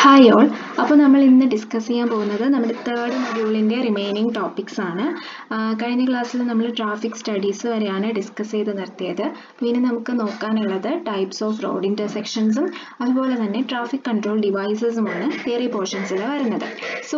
Hi all അപ്പോൾ നമ്മൾ ഇന്ന് ഡിസ്കസ് ചെയ്യാൻ പോകുന്നത് നമ്മുടെ തേർഡ് മൊഡ്യൂളിൻ്റെ റിമൈനിങ് ടോപ്പിക്സ് ആണ് ആ, കഴിഞ്ഞ ക്ലാസ്സിൽ നമ്മൾ ട്രാഫിക് സ്റ്റഡീസ് വരെയാണ് ഡിസ്കസ് ചെയ്ത് നിർത്തിയത് അപ്പോൾ ഇനി നമുക്ക് നോക്കാനുള്ളത് ടൈപ്സ് ഓഫ് റോഡ് ഇൻ്റർസെക്ഷൻസും അതുപോലെ തന്നെ ട്രാഫിക് കൺട്രോൾ ഡിവൈസസുമാണ് തിയറി പോർഷൻസിൽ വരുന്നത് so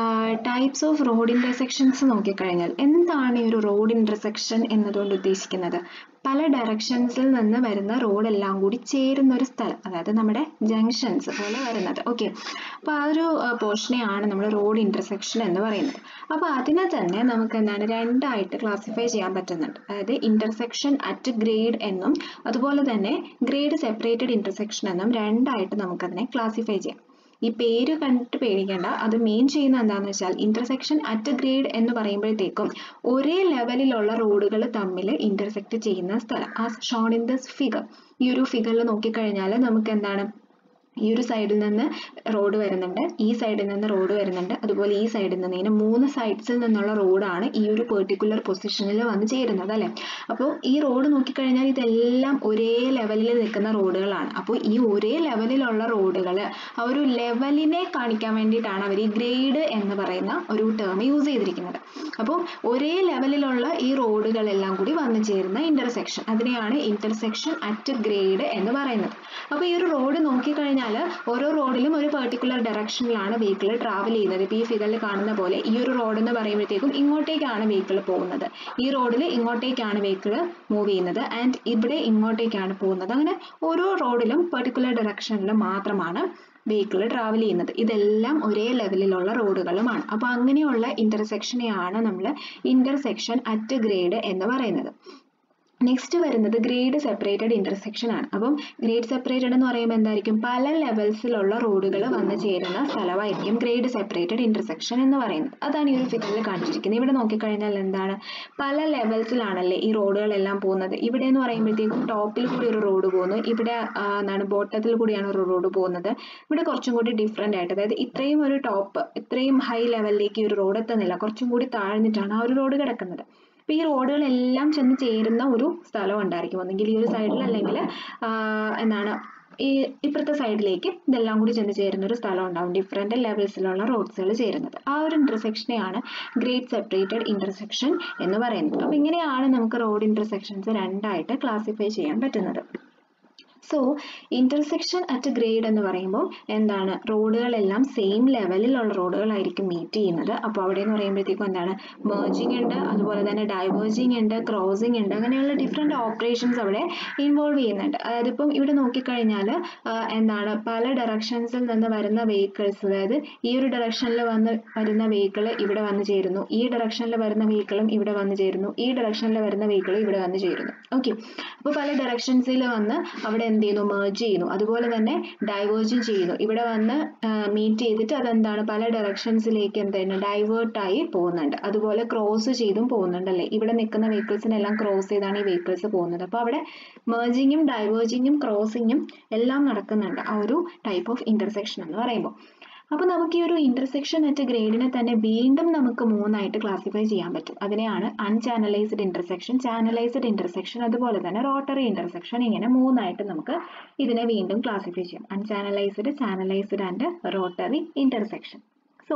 types of road intersections നോക്കിക്കഴിഞ്ഞാൽ എന്താണ് ഈ ഒരു റോഡ് ഇൻ്റർസെക്ഷൻ എന്നതുകൊണ്ട് ഉദ്ദേശിക്കുന്നത് പല ഡയറക്ഷൻസിൽ നിന്ന് വരുന്ന റോഡ് എല്ലാം കൂടി ചേരുന്ന ഒരു സ്ഥലം അതായത് നമ്മുടെ ജംഗ്ഷൻസ് പോലെ വരുന്നത് ഓക്കെ അപ്പോൾ ആ ഒരു പോർഷനെയാണ് നമ്മൾ റോഡ് ഇൻ്റർസെക്ഷൻ എന്ന് പറയുന്നത് അപ്പോൾ അതിനെ തന്നെ നമുക്ക് എന്താണ് രണ്ടായിട്ട് ക്ലാസിഫൈ ചെയ്യാൻ പറ്റുന്നുണ്ട് അതായത് ഇൻ്റർസെക്ഷൻ അറ്റ് ഗ്രേഡ് എന്നും അതുപോലെ തന്നെ ഗ്രേഡ് സെപ്പറേറ്റഡ് ഇൻ്റർസെക്ഷൻ എന്നും രണ്ടായിട്ട് നമുക്കതിനെ ക്ലാസിഫൈ ചെയ്യാം ഈ പേര് കണ്ടിട്ട് പേടിക്കേണ്ട അത് മെയിൻ ചെയ്യുന്ന എന്താണെന്ന് വെച്ചാൽ ഇന്റർസെക്ഷൻ അറ്റ് ഗ്രേഡ് എന്ന് പറയുമ്പോഴത്തേക്കും ഒരേ ലെവലിലുള്ള റോഡുകൾ തമ്മിൽ ഇന്റർസെക്ട് ചെയ്യുന്ന സ്ഥലം ആ ഷോൺ ഇൻ ദിസ് ഫിഗർ ഈ ഒരു ഫിഗറിൽ നോക്കിക്കഴിഞ്ഞാൽ നമുക്ക് എന്താണ് ഈ ഒരു സൈഡിൽ നിന്ന് റോഡ് വരുന്നുണ്ട് ഈ സൈഡിൽ നിന്ന് റോഡ് വരുന്നുണ്ട് അതുപോലെ ഈ സൈഡിൽ നിന്ന് ഇങ്ങനെ മൂന്ന് സൈഡ്സിൽ നിന്നുള്ള റോഡാണ് ഈ ഒരു പെർട്ടിക്കുലർ പൊസിഷനിൽ വന്ന് ചേരുന്നത് അല്ലേ അപ്പോൾ ഈ റോഡ് നോക്കിക്കഴിഞ്ഞാൽ ഇതെല്ലാം ഒരേ ലെവലിൽ നിൽക്കുന്ന റോഡുകളാണ് അപ്പോൾ ഈ ഒരേ ലെവലിലുള്ള റോഡുകൾ ആ ഒരു ലെവലിനെ കാണിക്കാൻ വേണ്ടിയിട്ടാണ് അവർ ഈ ഗ്രേഡ് എന്ന് പറയുന്ന ഒരു ടേം യൂസ് ചെയ്തിരിക്കുന്നത് അപ്പോൾ ഒരേ ലെവലിലുള്ള ഈ റോഡുകളെല്ലാം കൂടി വന്നു ചേരുന്ന ഇന്റർസെക്ഷൻ അതിനെയാണ് ഇന്റർസെക്ഷൻ അറ്റ് ഗ്രേഡ് എന്ന് പറയുന്നത് അപ്പോൾ ഈ ഒരു റോഡ് നോക്കിക്കഴിഞ്ഞാൽ ഓരോ റോഡിലും ഒരു പെർട്ടിക്കുലർ ഡയറക്ഷനിലാണ് വെഹിക്കിൾ ട്രാവൽ ചെയ്യുന്നത് ഇപ്പോൾ ഈ ഫിഗറിൽ കാണുന്ന പോലെ ഈ ഒരു റോഡ് എന്ന് പറയുമ്പോഴത്തേക്കും ഇങ്ങോട്ടേക്കാണ് വെഹിക്കിൾ പോകുന്നത് ഈ റോഡിൽ ഇങ്ങോട്ടേക്കാണ് വെഹിക്കിൾ മൂവ് ചെയ്യുന്നത് ആൻഡ് ഇവിടെ ഇങ്ങോട്ടേക്കാണ് പോകുന്നത് അങ്ങനെ ഓരോ റോഡിലും പെർട്ടിക്കുലർ ഡയറക്ഷനിൽ മാത്രമാണ് വെഹിക്കിൾ ട്രാവൽ ചെയ്യുന്നത് ഇതെല്ലാം ഒരേ ലെവലിലുള്ള റോഡുകളുമാണ് അപ്പോൾ അങ്ങനെയുള്ള ഇന്റർസെക്ഷനെയാണ് നമ്മൾ ഇന്റർസെക്ഷൻ അറ്റ് ഗ്രേഡ് എന്ന് പറയുന്നത് നെക്സ്റ്റ് വരുന്നത് ഗ്രേഡ് സെപ്പറേറ്റഡ് ഇന്റർസെക്ഷൻ ആണ് അപ്പം ഗ്രേഡ് സെപ്പറേറ്റഡ് എന്ന് പറയുമ്പോൾ എന്തായിരിക്കും പല ലെവൽസിലുള്ള റോഡുകൾ വന്ന് ചേരുന്ന സ്ഥലമായിരിക്കും ഗ്രേഡ് സെപ്പറേറ്റഡ് ഇന്റർസെക്ഷൻ എന്ന് പറയുന്നത് അതാണ് ഈ ഒരു ഫിഗറിൽ കാണിച്ചിരിക്കുന്നത് ഇവിടെ നോക്കിക്കഴിഞ്ഞാൽ എന്താണ് പല ലെവൽസിലാണല്ലേ ഈ റോഡുകളെല്ലാം പോകുന്നത് ഇവിടെ എന്ന് പറയുമ്പോഴത്തേക്കും ടോപ്പിൽ കൂടി ഒരു റോഡ് പോകുന്നു ഇവിടെ ആ, എന്താണ് ബോട്ടത്തിൽ കൂടിയാണ് ഒരു റോഡ് പോകുന്നത് ഇവിടെ കുറച്ചും കൂടി ഡിഫറെൻ്റ് ആയിട്ട് അതായത് ഇത്രയും ഒരു ടോപ്പ് ഇത്രയും ഹൈ ലെവലിലേക്ക് ഈ ഒരു റോഡ് എത്തുന്നില്ല കുറച്ചും കൂടി താഴ്ന്നിട്ടാണ് ആ ഒരു റോഡ് കിടക്കുന്നത് അപ്പോൾ ഈ റോഡുകളെല്ലാം ചെന്ന് ചേരുന്ന ഒരു സ്ഥലം ഉണ്ടായിരിക്കും ഒന്നെങ്കിൽ ഈ ഒരു സൈഡിൽ അല്ലെങ്കിൽ എന്താണ് ഈ ഇപ്പുറത്തെ സൈഡിലേക്ക് ഇതെല്ലാം കൂടി ചെന്ന് ചേരുന്ന ഒരു സ്ഥലം ഉണ്ടാവും ഡിഫറെൻ്റ് ലെവൽസിലുള്ള റോഡ്സുകൾ ചേരുന്നത് ആ ഒരു ഇന്റർസെക്ഷനെയാണ് ഗ്രേഡ് സെപ്പറേറ്റഡ് ഇന്റർസെക്ഷൻ എന്ന് പറയുന്നത് അപ്പോൾ ഇങ്ങനെയാണ് നമുക്ക് റോഡ് ഇന്റർസെക്ഷൻസ് രണ്ടായിട്ട് ക്ലാസിഫൈ ചെയ്യാൻ പറ്റുന്നത് സോ ഇന്റർസെക്ഷൻ അറ്റ് ഗ്രേഡ് എന്ന് പറയുമ്പോൾ എന്താണ് റോഡുകളെല്ലാം സെയിം ലെവലിലുള്ള റോഡുകളായിരിക്കും മീറ്റ് ചെയ്യുന്നത് അപ്പോൾ അവിടെ എന്ന് പറയുമ്പോഴത്തേക്കും എന്താണ് മേർജിങ് ഉണ്ട് അതുപോലെ തന്നെ ഡൈവേർജിങ് ഉണ്ട് ക്രോസിങ് ഉണ്ട് അങ്ങനെയുള്ള ഡിഫറെൻറ്റ് ഓപ്പറേഷൻസ് അവിടെ ഇൻവോൾവ് ചെയ്യുന്നുണ്ട് അതായത് ഇപ്പം ഇവിടെ നോക്കിക്കഴിഞ്ഞാൽ എന്താണ് പല ഡയറക്ഷൻസിൽ നിന്ന് വരുന്ന വെഹിക്കിൾസ് അതായത് ഈ ഒരു ഡയറക്ഷനിൽ വന്ന് വരുന്ന വെഹിക്കിൾ ഇവിടെ വന്ന് ചേരുന്നു ഈ ഡയറക്ഷനിൽ വരുന്ന വെഹിക്കിളും ഇവിടെ വന്ന് ചേരുന്നു ഈ ഡയറക്ഷനിൽ വരുന്ന വെഹിക്കിൾ ഇവിടെ വന്ന് ചേരുന്നു ഓക്കെ അപ്പോൾ പല ഡയറക്ഷൻസിൽ വന്ന് അവിടെ എന്ത് ചെയ്യുന്നു മേർജ് ചെയ്യുന്നു അതുപോലെ തന്നെ ഡൈവേർജും ചെയ്യുന്നു ഇവിടെ വന്ന് മീറ്റ് ചെയ്തിട്ട് അതെന്താണ് പല ഡയറക്ഷൻസിലേക്ക് എന്താണ് ഡൈവേർട്ട് ആയി പോകുന്നുണ്ട് അതുപോലെ ക്രോസ് ചെയ്തും പോകുന്നുണ്ട് അല്ലേ ഇവിടെ നിൽക്കുന്ന വെഹിക്കിൾസിനെല്ലാം ക്രോസ് ചെയ്താണ് ഈ വെഹിക്കിൾസ് പോകുന്നത് അപ്പോൾ അവിടെ മേർജിങ്ങും ഡൈവേർജിങ്ങും ക്രോസിങ്ങും എല്ലാം നടക്കുന്നുണ്ട് ആ ഒരു ടൈപ്പ് ഓഫ് ഇന്റർസെക്ഷൻ എന്ന് പറയുമ്പോൾ അപ്പോൾ നമുക്ക് ഈ ഒരു ഇന്റർസെക്ഷൻ അറ്റ് ഗ്രേഡിനെ തന്നെ വീണ്ടും നമുക്ക് മൂന്നായിട്ട് ക്ലാസിഫൈ ചെയ്യാൻ പറ്റും അതിനെയാണ് അൺചാനലൈസ്ഡ് ഇന്റർസെക്ഷൻ ചാനലൈസ്ഡ് ഇന്റർസെക്ഷൻ അതുപോലെ തന്നെ റോട്ടറി ഇന്റർസെക്ഷൻ ഇങ്ങനെ മൂന്നായിട്ട് നമുക്ക് ഇതിനെ വീണ്ടും ക്ലാസിഫൈ ചെയ്യാം unchannelised channelised and rotary intersection so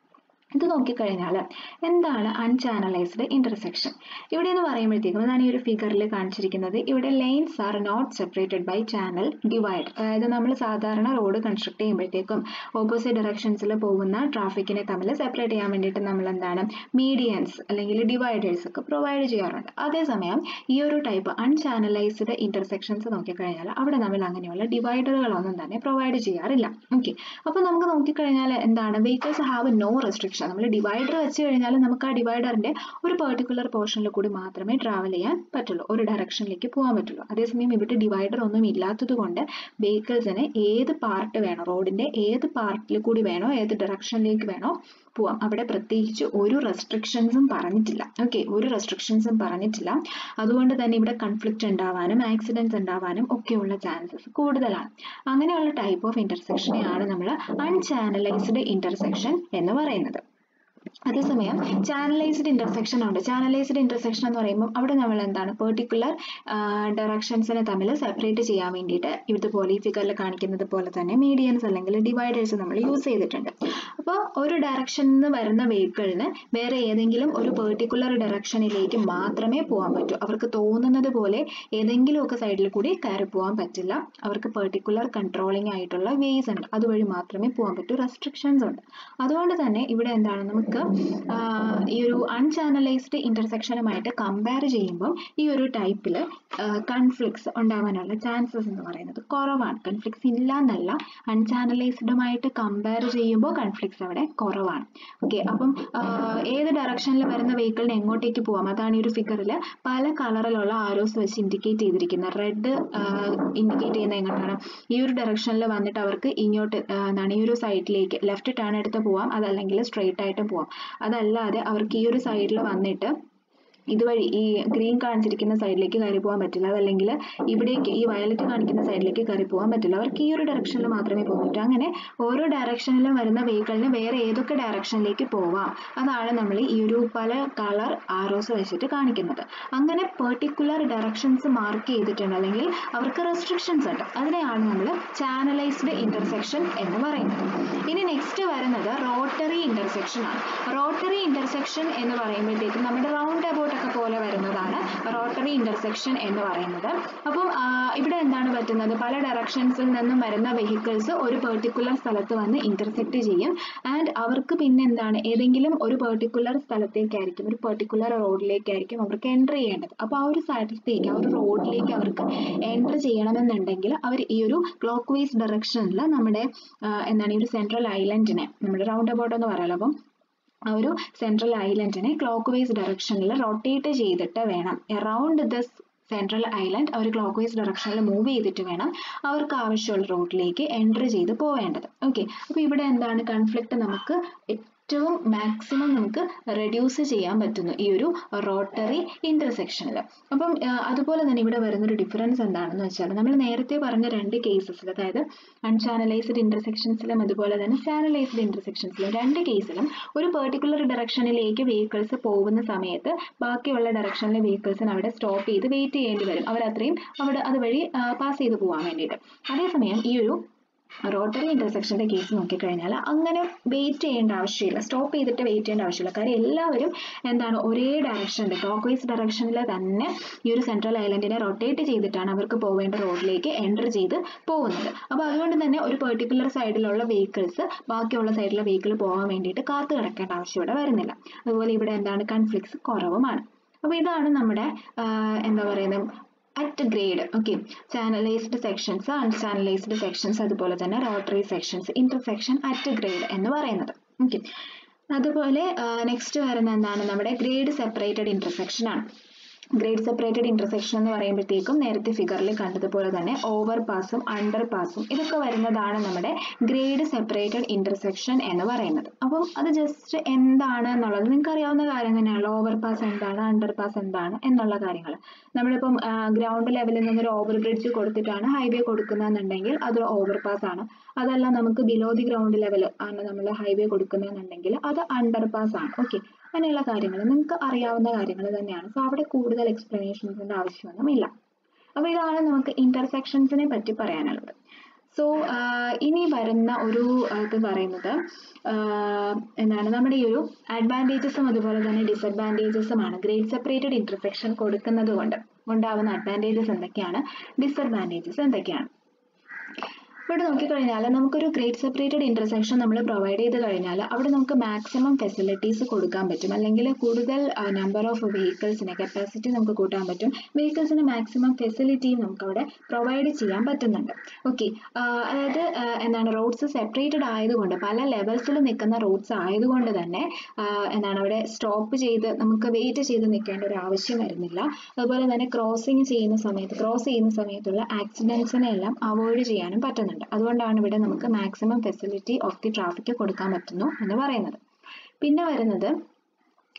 ഇത് നോക്കിക്കഴിഞ്ഞാൽ എന്താണ് അൺചാനലൈസ്ഡ് ഇന്റർസെക്ഷൻ ഇവിടെ എന്ന് പറയുമ്പോഴത്തേക്കും അതാണ് ഈ ഒരു ഫിഗറിൽ കാണിച്ചിരിക്കുന്നത് ഇവിടെ lines are not separated by channel divide അതായത് നമ്മൾ സാധാരണ റോഡ് കൺസ്ട്രക്ട് ചെയ്യുമ്പോഴത്തേക്കും ഓപ്പോസിറ്റ് ഡയറക്ഷൻസിൽ പോകുന്ന ട്രാഫിക്കിനെ തമ്മിൽ സെപ്പറേറ്റ് ചെയ്യാൻ വേണ്ടിയിട്ട് നമ്മൾ എന്താണ് മീഡിയൻസ് അല്ലെങ്കിൽ ഡിവൈഡേഴ്സ് ഒക്കെ പ്രൊവൈഡ് ചെയ്യാറുണ്ട് അതേസമയം ഈ ഒരു ടൈപ്പ് അൺചാനലൈസ്ഡ് ഇന്റർസെക്ഷൻസ് നോക്കിക്കഴിഞ്ഞാൽ അവിടെ നമ്മൾ അങ്ങനെയുള്ള ഡിവൈഡറുകളൊന്നും തന്നെ പ്രൊവൈഡ് ചെയ്യാറില്ല ഓക്കെ അപ്പോൾ നമുക്ക് നോക്കിക്കഴിഞ്ഞാൽ എന്താണ് വെഹിക്കിൾസ് ഹാവ് നോ റെസ്ട്രിക്ഷൻ നമ്മൾ ഡിവൈഡർ വെച്ച് കഴിഞ്ഞാൽ നമുക്ക് ആ ഡിവൈഡറിന്റെ ഒരു പെർട്ടിക്കുലർ പോർഷനിൽ കൂടി മാത്രമേ ട്രാവൽ ചെയ്യാൻ പറ്റുള്ളൂ ഒരു ഡയറക്ഷനിലേക്ക് പോകാൻ പറ്റുള്ളൂ അതേസമയം ഇവിടെ ഡിവൈഡർ ഒന്നും ഇല്ലാത്തത് കൊണ്ട് വെഹിക്കിൾസിന് ഏത് പാർട്ട് വേണോ റോഡിന്റെ ഏത് പാർട്ടിൽ കൂടി വേണോ ഏത് ഡയറക്ഷനിലേക്ക് വേണോ പോവാം അവിടെ പ്രത്യേകിച്ച് ഒരു റെസ്ട്രിക്ഷൻസും പറഞ്ഞിട്ടില്ല ഓക്കെ ഒരു റെസ്ട്രിക്ഷൻസും പറഞ്ഞിട്ടില്ല അതുകൊണ്ട് തന്നെ ഇവിടെ കൺഫ്ലിക്റ്റ് ഉണ്ടാവാനും ആക്സിഡൻസ് ഉണ്ടാവാനും ഒക്കെയുള്ള ചാൻസസ് കൂടുതലാണ് അങ്ങനെയുള്ള ടൈപ്പ് ഓഫ് ഇന്റർസെക്ഷനെയാണ് നമ്മൾ അൺചാനലൈസ്ഡ് ഇന്റർസെക്ഷൻ എന്ന് പറയുന്നത് അതേസമയം ചാനലൈസ്ഡ് ഇന്റർസെക്ഷൻ ഉണ്ട് ചാനലൈസ്ഡ് ഇന്റർസെക്ഷൻ എന്ന് പറയുമ്പോൾ അവിടെ നമ്മൾ എന്താണ് പെർട്ടിക്കുലർ ഡയറക്ഷൻസിനെ തമ്മിൽ സെപ്പറേറ്റ് ചെയ്യാൻ വേണ്ടിയിട്ട് ഇതുപോലെ ഈ ഫിഗറിൽ കാണിക്കുന്നത് പോലെ തന്നെ മീഡിയൻസ് അല്ലെങ്കിൽ ഡിവൈഡേഴ്സ് നമ്മൾ യൂസ് ചെയ്തിട്ടുണ്ട് അപ്പോൾ ഒരു ഡയറക്ഷനിൽ നിന്ന് വരുന്ന വെഹിക്കിളിന് വേറെ ഏതെങ്കിലും ഒരു പെർട്ടിക്കുലർ ഡയറക്ഷനിലേക്ക് മാത്രമേ പോകാൻ പറ്റൂ അവർക്ക് തോന്നുന്നത് പോലെ ഏതെങ്കിലുമൊക്കെ സൈഡിൽ കൂടി കയറി പോകാൻ പറ്റില്ല അവർക്ക് പെർട്ടിക്കുലർ കൺട്രോളിംഗ് ആയിട്ടുള്ള വേസ് ഉണ്ട് അതുവഴി മാത്രമേ പോകാൻ പറ്റൂ റെസ്ട്രിക്ഷൻസ് ഉണ്ട് അതുകൊണ്ട് തന്നെ ഇവിടെ എന്താണ് നമുക്ക് ഈ ഒരു അൺചാനലൈസ്ഡ് ഇന്റർസെക്ഷനുമായിട്ട് കമ്പയർ ചെയ്യുമ്പോൾ ഈ ഒരു ടൈപ്പിൽ കൺഫ്ലിക്ട്സ് ഉണ്ടാവാനുള്ള ചാൻസസ് എന്ന് പറയുന്നത് കുറവാണ് കൺഫ്ലിക്ട്സ് ഇല്ല എന്നല്ല അൺചാനലൈസ്ഡുമായിട്ട് കമ്പയർ ചെയ്യുമ്പോൾ കൺഫ്ലിക്ട്സ് അവിടെ കുറവാണ് ഓക്കെ അപ്പം ഏത് ഡയറക്ഷനിൽ വരുന്ന വെഹിക്കിളിന് എങ്ങോട്ടേക്ക് പോവാം അതാണ് ഈ ഒരു ഫിഗറിൽ പല കളറിലുള്ള ആരോസ് വെച്ച് ഇൻഡിക്കേറ്റ് ചെയ്തിരിക്കുന്നത് റെഡ് ഇൻഡിക്കേറ്റ് ചെയ്യുന്ന എങ്ങോട്ടാണ് ഈ ഒരു ഡയറക്ഷനിൽ വന്നിട്ട് അവർക്ക് ഇങ്ങോട്ട് എന്താണ് ഈ ഒരു സൈഡിലേക്ക് ലെഫ്റ്റ് ടേൺ എടുത്ത് പോവാം അതല്ലെങ്കിൽ സ്ട്രെയിറ്റ് ആയിട്ടും പോവാം അതല്ലാതെ അവർക്ക് ഈ ഒരു സൈഡിൽ വന്നിട്ട് ഇതുവഴി ഈ ഗ്രീൻ കാണിച്ചിരിക്കുന്ന സൈഡിലേക്ക് കയറി പോകാൻ പറ്റില്ല അതല്ലെങ്കിൽ ഇവിടേക്ക് ഈ വയലറ്റ് കാണിക്കുന്ന സൈഡിലേക്ക് കയറി പോകാൻ പറ്റില്ല അവർക്ക് ഈ ഒരു ഡയറക്ഷനിൽ മാത്രമേ പോകാൻ പറ്റൂ അങ്ങനെ ഓരോ ഡയറക്ഷനിലും വരുന്ന വെഹിക്കിളിന് വേറെ ഏതൊക്കെ ഡയറക്ഷനിലേക്ക് പോവാം അതാണ് നമ്മൾ ഈ ഒരു പല കളർ ആരോസ് വെച്ചിട്ട് കാണിക്കുന്നത് അങ്ങനെ പെർട്ടിക്കുലർ ഡയറക്ഷൻസ് മാർക്ക് ചെയ്തിട്ടുണ്ട് അല്ലെങ്കിൽ അവർക്ക് റെസ്ട്രിക്ഷൻസ് ഉണ്ട് അതിനെയാണ് നമ്മൾ ചാനലൈസ്ഡ് ഇന്റർസെക്ഷൻ എന്ന് പറയുന്നത് ഇനി നെക്സ്റ്റ് വരുന്നത് റോട്ടറി ഇന്റർസെക്ഷൻ ആണ് റോട്ടറി ഇന്റർസെക്ഷൻ എന്ന് പറയുമ്പോഴത്തേക്കും നമ്മുടെ റൗണ്ട് അബൌട്ട് ഒക്കെ പോലെ വരുന്നതാണ് റോട്ടറി ഇന്റർസെക്ഷൻ എന്ന് പറയുന്നത് അപ്പം ഇവിടെ എന്താണ് പറ്റുന്നത് പല ഡയറക്ഷൻസിൽ നിന്നും വരുന്ന വെഹിക്കിൾസ് ഒരു പെർട്ടിക്കുലർ സ്ഥലത്ത് വന്ന് ഇന്റർസെക്ട് ചെയ്യും ആൻഡ് അവർക്ക് പിന്നെ എന്താണ് ഏതെങ്കിലും ഒരു പെർട്ടിക്കുലർ സ്ഥലത്തേക്കായിരിക്കും ഒരു പെർട്ടിക്കുലർ റോഡിലേക്കായിരിക്കും അവർക്ക് എൻ്റർ ചെയ്യേണ്ടത് അപ്പോൾ ആ ഒരു സ്ഥലത്തേക്ക് ആ ഒരു റോഡിലേക്ക് അവർക്ക് എൻ്റർ ചെയ്യണമെന്നുണ്ടെങ്കിൽ അവർ ഈ ഒരു ക്ലോക്ക് വൈസ് ഡയറക്ഷനിൽ നമ്മുടെ എന്താണ് ഈ ഒരു സെൻട്രൽ ഐലൻഡിനെ നമ്മുടെ റൗണ്ട് അബൌട്ട് എന്ന് പറയാലോ അപ്പം ആ ഒരു സെൻട്രൽ ഐലൻഡിനെ ക്ലോക്ക് വൈസ് ഡയറക്ഷനിൽ റൊട്ടേറ്റ് ചെയ്തിട്ട് വേണം എറൗണ്ട് ദിസ് സെൻട്രൽ ഐലൻഡ് അവർ ക്ലോക്ക് വൈസ് ഡയറക്ഷനിൽ മൂവ് ചെയ്തിട്ട് വേണം അവർക്ക് ആവശ്യമുള്ള റോഡിലേക്ക് എൻറ്റർ ചെയ്ത് പോവേണ്ടത് ഓക്കെ അപ്പോൾ ഇവിടെ എന്താണ് കൺഫ്ലിക്റ്റ് നമുക്ക് ഏറ്റവും മാക്സിമം നമുക്ക് റെഡ്യൂസ് ചെയ്യാൻ പറ്റുന്നു ഈ ഒരു റോട്ടറി ഇന്റർസെക്ഷനിൽ അപ്പം അതുപോലെ തന്നെ ഇവിടെ വരുന്നൊരു ഡിഫറൻസ് എന്താണെന്ന് വെച്ചാൽ നമ്മൾ നേരത്തെ പറഞ്ഞ രണ്ട് കേസസിൽ അതായത് അൺചാനലൈസ്ഡ് ഇന്റർസെക്ഷൻസിലും അതുപോലെ തന്നെ ചാനലൈസ്ഡ് ഇന്റർസെക്ഷൻസിലും രണ്ട് കേസിലും ഒരു പെർട്ടിക്കുലർ ഡയറക്ഷനിലേക്ക് വെഹിക്കിൾസ് പോകുന്ന സമയത്ത് ബാക്കിയുള്ള ഡയറക്ഷനിലെ വെഹിക്കിൾസിന് അവിടെ സ്റ്റോപ്പ് ചെയ്ത് വെയിറ്റ് ചെയ്യേണ്ടി വരും അവർ അത്രയും അവിടെ അതുവഴി പാസ് ചെയ്ത് പോകാൻ വേണ്ടിയിട്ട് അതേസമയം ഈ ഒരു റോട്ടറി ഇന്റർസെക്ഷന്റെ കേസ് നോക്കിക്കഴിഞ്ഞാൽ അങ്ങനെ വെയിറ്റ് ചെയ്യേണ്ട ആവശ്യമില്ല സ്റ്റോപ്പ് ചെയ്തിട്ട് വെയിറ്റ് ചെയ്യേണ്ട ആവശ്യമില്ല കാര്യം എല്ലാവരും എന്താണ് ഒരേ ഡയറക്ഷനിൽ ക്ലോക്ക് വൈസ് ഡയറക്ഷനിൽ തന്നെ ഈ ഒരു സെൻട്രൽ ഐലൻഡിനെ റൊട്ടേറ്റ് ചെയ്തിട്ടാണ് അവർക്ക് പോവേണ്ട റോഡിലേക്ക് എൻ്റർ ചെയ്ത് പോകുന്നത് അപ്പോൾ അതുകൊണ്ട് തന്നെ ഒരു പെർട്ടിക്കുലർ സൈഡിലുള്ള വെഹിക്കിൾസ് ബാക്കിയുള്ള സൈഡിലെ വെഹിക്കിൾ പോകാൻ വേണ്ടിയിട്ട് കാത്തു കിടക്കേണ്ട ആവശ്യം ഇവിടെ വരുന്നില്ല അതുപോലെ ഇവിടെ എന്താണ് കൺഫ്ലിക്ട്സ് കുറവുമാണ് അപ്പോൾ ഇതാണ് നമ്മുടെ എന്താ പറയുന്നത് at grade okay channelised sections unchannelised sections അതുപോലെ തന്നെ rotary sections intersection at grade എന്ന് പറയുന്നത് ഓക്കെ അതുപോലെ നെക്സ്റ്റ് വരുന്ന എന്താണ് നമ്മുടെ ഗ്രേഡ് സെപ്പറേറ്റഡ് ഇന്റർസെക്ഷൻ ആണ് ഗ്രേഡ് സെപ്പറേറ്റഡ് ഇന്റർസെക്ഷൻ എന്ന് പറയുമ്പോഴത്തേക്കും നേരത്തെ ഫിഗറിൽ കണ്ടതുപോലെ തന്നെ ഓവർ പാസും അണ്ടർ പാസും ഇതൊക്കെ വരുന്നതാണ് നമ്മുടെ ഗ്രേഡ് സെപ്പറേറ്റഡ് ഇന്റർസെക്ഷൻ എന്ന് പറയുന്നത് അപ്പം അത് ജസ്റ്റ് എന്താണ് എന്നുള്ളത് നിങ്ങൾക്ക് അറിയാവുന്ന കാര്യം തന്നെയാണ് ഓവർ പാസ് എന്താണ് അണ്ടർ പാസ് എന്താണ് എന്നുള്ള കാര്യങ്ങൾ നമ്മളിപ്പം ഗ്രൗണ്ട് ലെവലിൽ നിന്നൊരു ഓവർ ബ്രിഡ്ജ് കൊടുത്തിട്ടാണ് ഹൈവേ കൊടുക്കുന്നതെന്നുണ്ടെങ്കിൽ അത് ഓവർ പാസ് ആണ് അതല്ല നമുക്ക് ബിലോ ദി ഗ്രൗണ്ട് ലെവൽ ആണ് നമ്മൾ ഹൈവേ കൊടുക്കുന്നതെന്നുണ്ടെങ്കിൽ അത് അണ്ടർ പാസ് ആണ് ഓക്കെ അങ്ങനെയുള്ള കാര്യങ്ങൾ നിങ്ങൾക്ക് അറിയാവുന്ന കാര്യങ്ങൾ തന്നെയാണ് സോ അവിടെ കൂടുതൽ എക്സ്പ്ലനേഷൻസിന്റെ ആവശ്യമൊന്നുമില്ല അപ്പോൾ ഇതാണ് നമുക്ക് ഇന്റർസെക്ഷൻസിനെ പറ്റി പറയാനുള്ളത് സോ ഇനി വരുന്ന ഒരു ഇത് പറയുന്നത് എന്താണ് നമ്മുടെ ഈ ഒരു അഡ്വാൻറ്റേജസും അതുപോലെ തന്നെ ഡിസഡ്വാൻറ്റേജസുമാണ് ഗ്രേഡ് സെപ്പറേറ്റഡ് ഇന്റർസെക്ഷൻ കൊടുക്കുന്നത് കൊണ്ട് ഉണ്ടാവുന്ന അഡ്വാൻറ്റേജസ് എന്തൊക്കെയാണ് ഡിസഡ്വാൻറ്റേജസ് എന്തൊക്കെയാണ് ഇവിടെ നോക്കിക്കഴിഞ്ഞാൽ നമുക്കൊരു ഗ്രേഡ് സെപ്പറേറ്റഡ് ഇന്റർസെക്ഷൻ നമ്മൾ പ്രൊവൈഡ് ചെയ്ത് കഴിഞ്ഞാൽ അവിടെ നമുക്ക് മാക്സിമം ഫെസിലിറ്റീസ് കൊടുക്കാൻ പറ്റും അല്ലെങ്കിൽ കൂടുതൽ നമ്പർ ഓഫ് വെഹിക്കിൾസിനെ കപ്പാസിറ്റി നമുക്ക് കൂട്ടാൻ പറ്റും വെഹിക്കിൾസിന് മാക്സിമം ഫെസിലിറ്റിയും നമുക്ക് അവിടെ പ്രൊവൈഡ് ചെയ്യാൻ പറ്റുന്നുണ്ട് ഓക്കെ അതായത് എന്താണ് റോഡ്സ് സെപ്പറേറ്റഡ് ആയതുകൊണ്ട് പല ലെവൽസിൽ നിൽക്കുന്ന റോഡ്സ് ആയതുകൊണ്ട് തന്നെ എന്താണ് അവിടെ സ്റ്റോപ്പ് ചെയ്ത് നമുക്ക് വെയിറ്റ് ചെയ്ത് നിൽക്കേണ്ട ഒരു ആവശ്യം വരുന്നില്ല അതുപോലെ തന്നെ ക്രോസിങ് ചെയ്യുന്ന സമയത്ത് ക്രോസ് ചെയ്യുന്ന സമയത്തുള്ള ആക്സിഡൻസിനെ എല്ലാം അവോയ്ഡ് ചെയ്യാനും പറ്റുന്നുണ്ട് അതുകൊണ്ടാണ് ഇവിടെ നമുക്ക് maximum facility of the traffic കൊടുക്കാൻ പറ്റുന്നു എന്ന് പറയുന്നത് പിന്നെ വരുന്നത്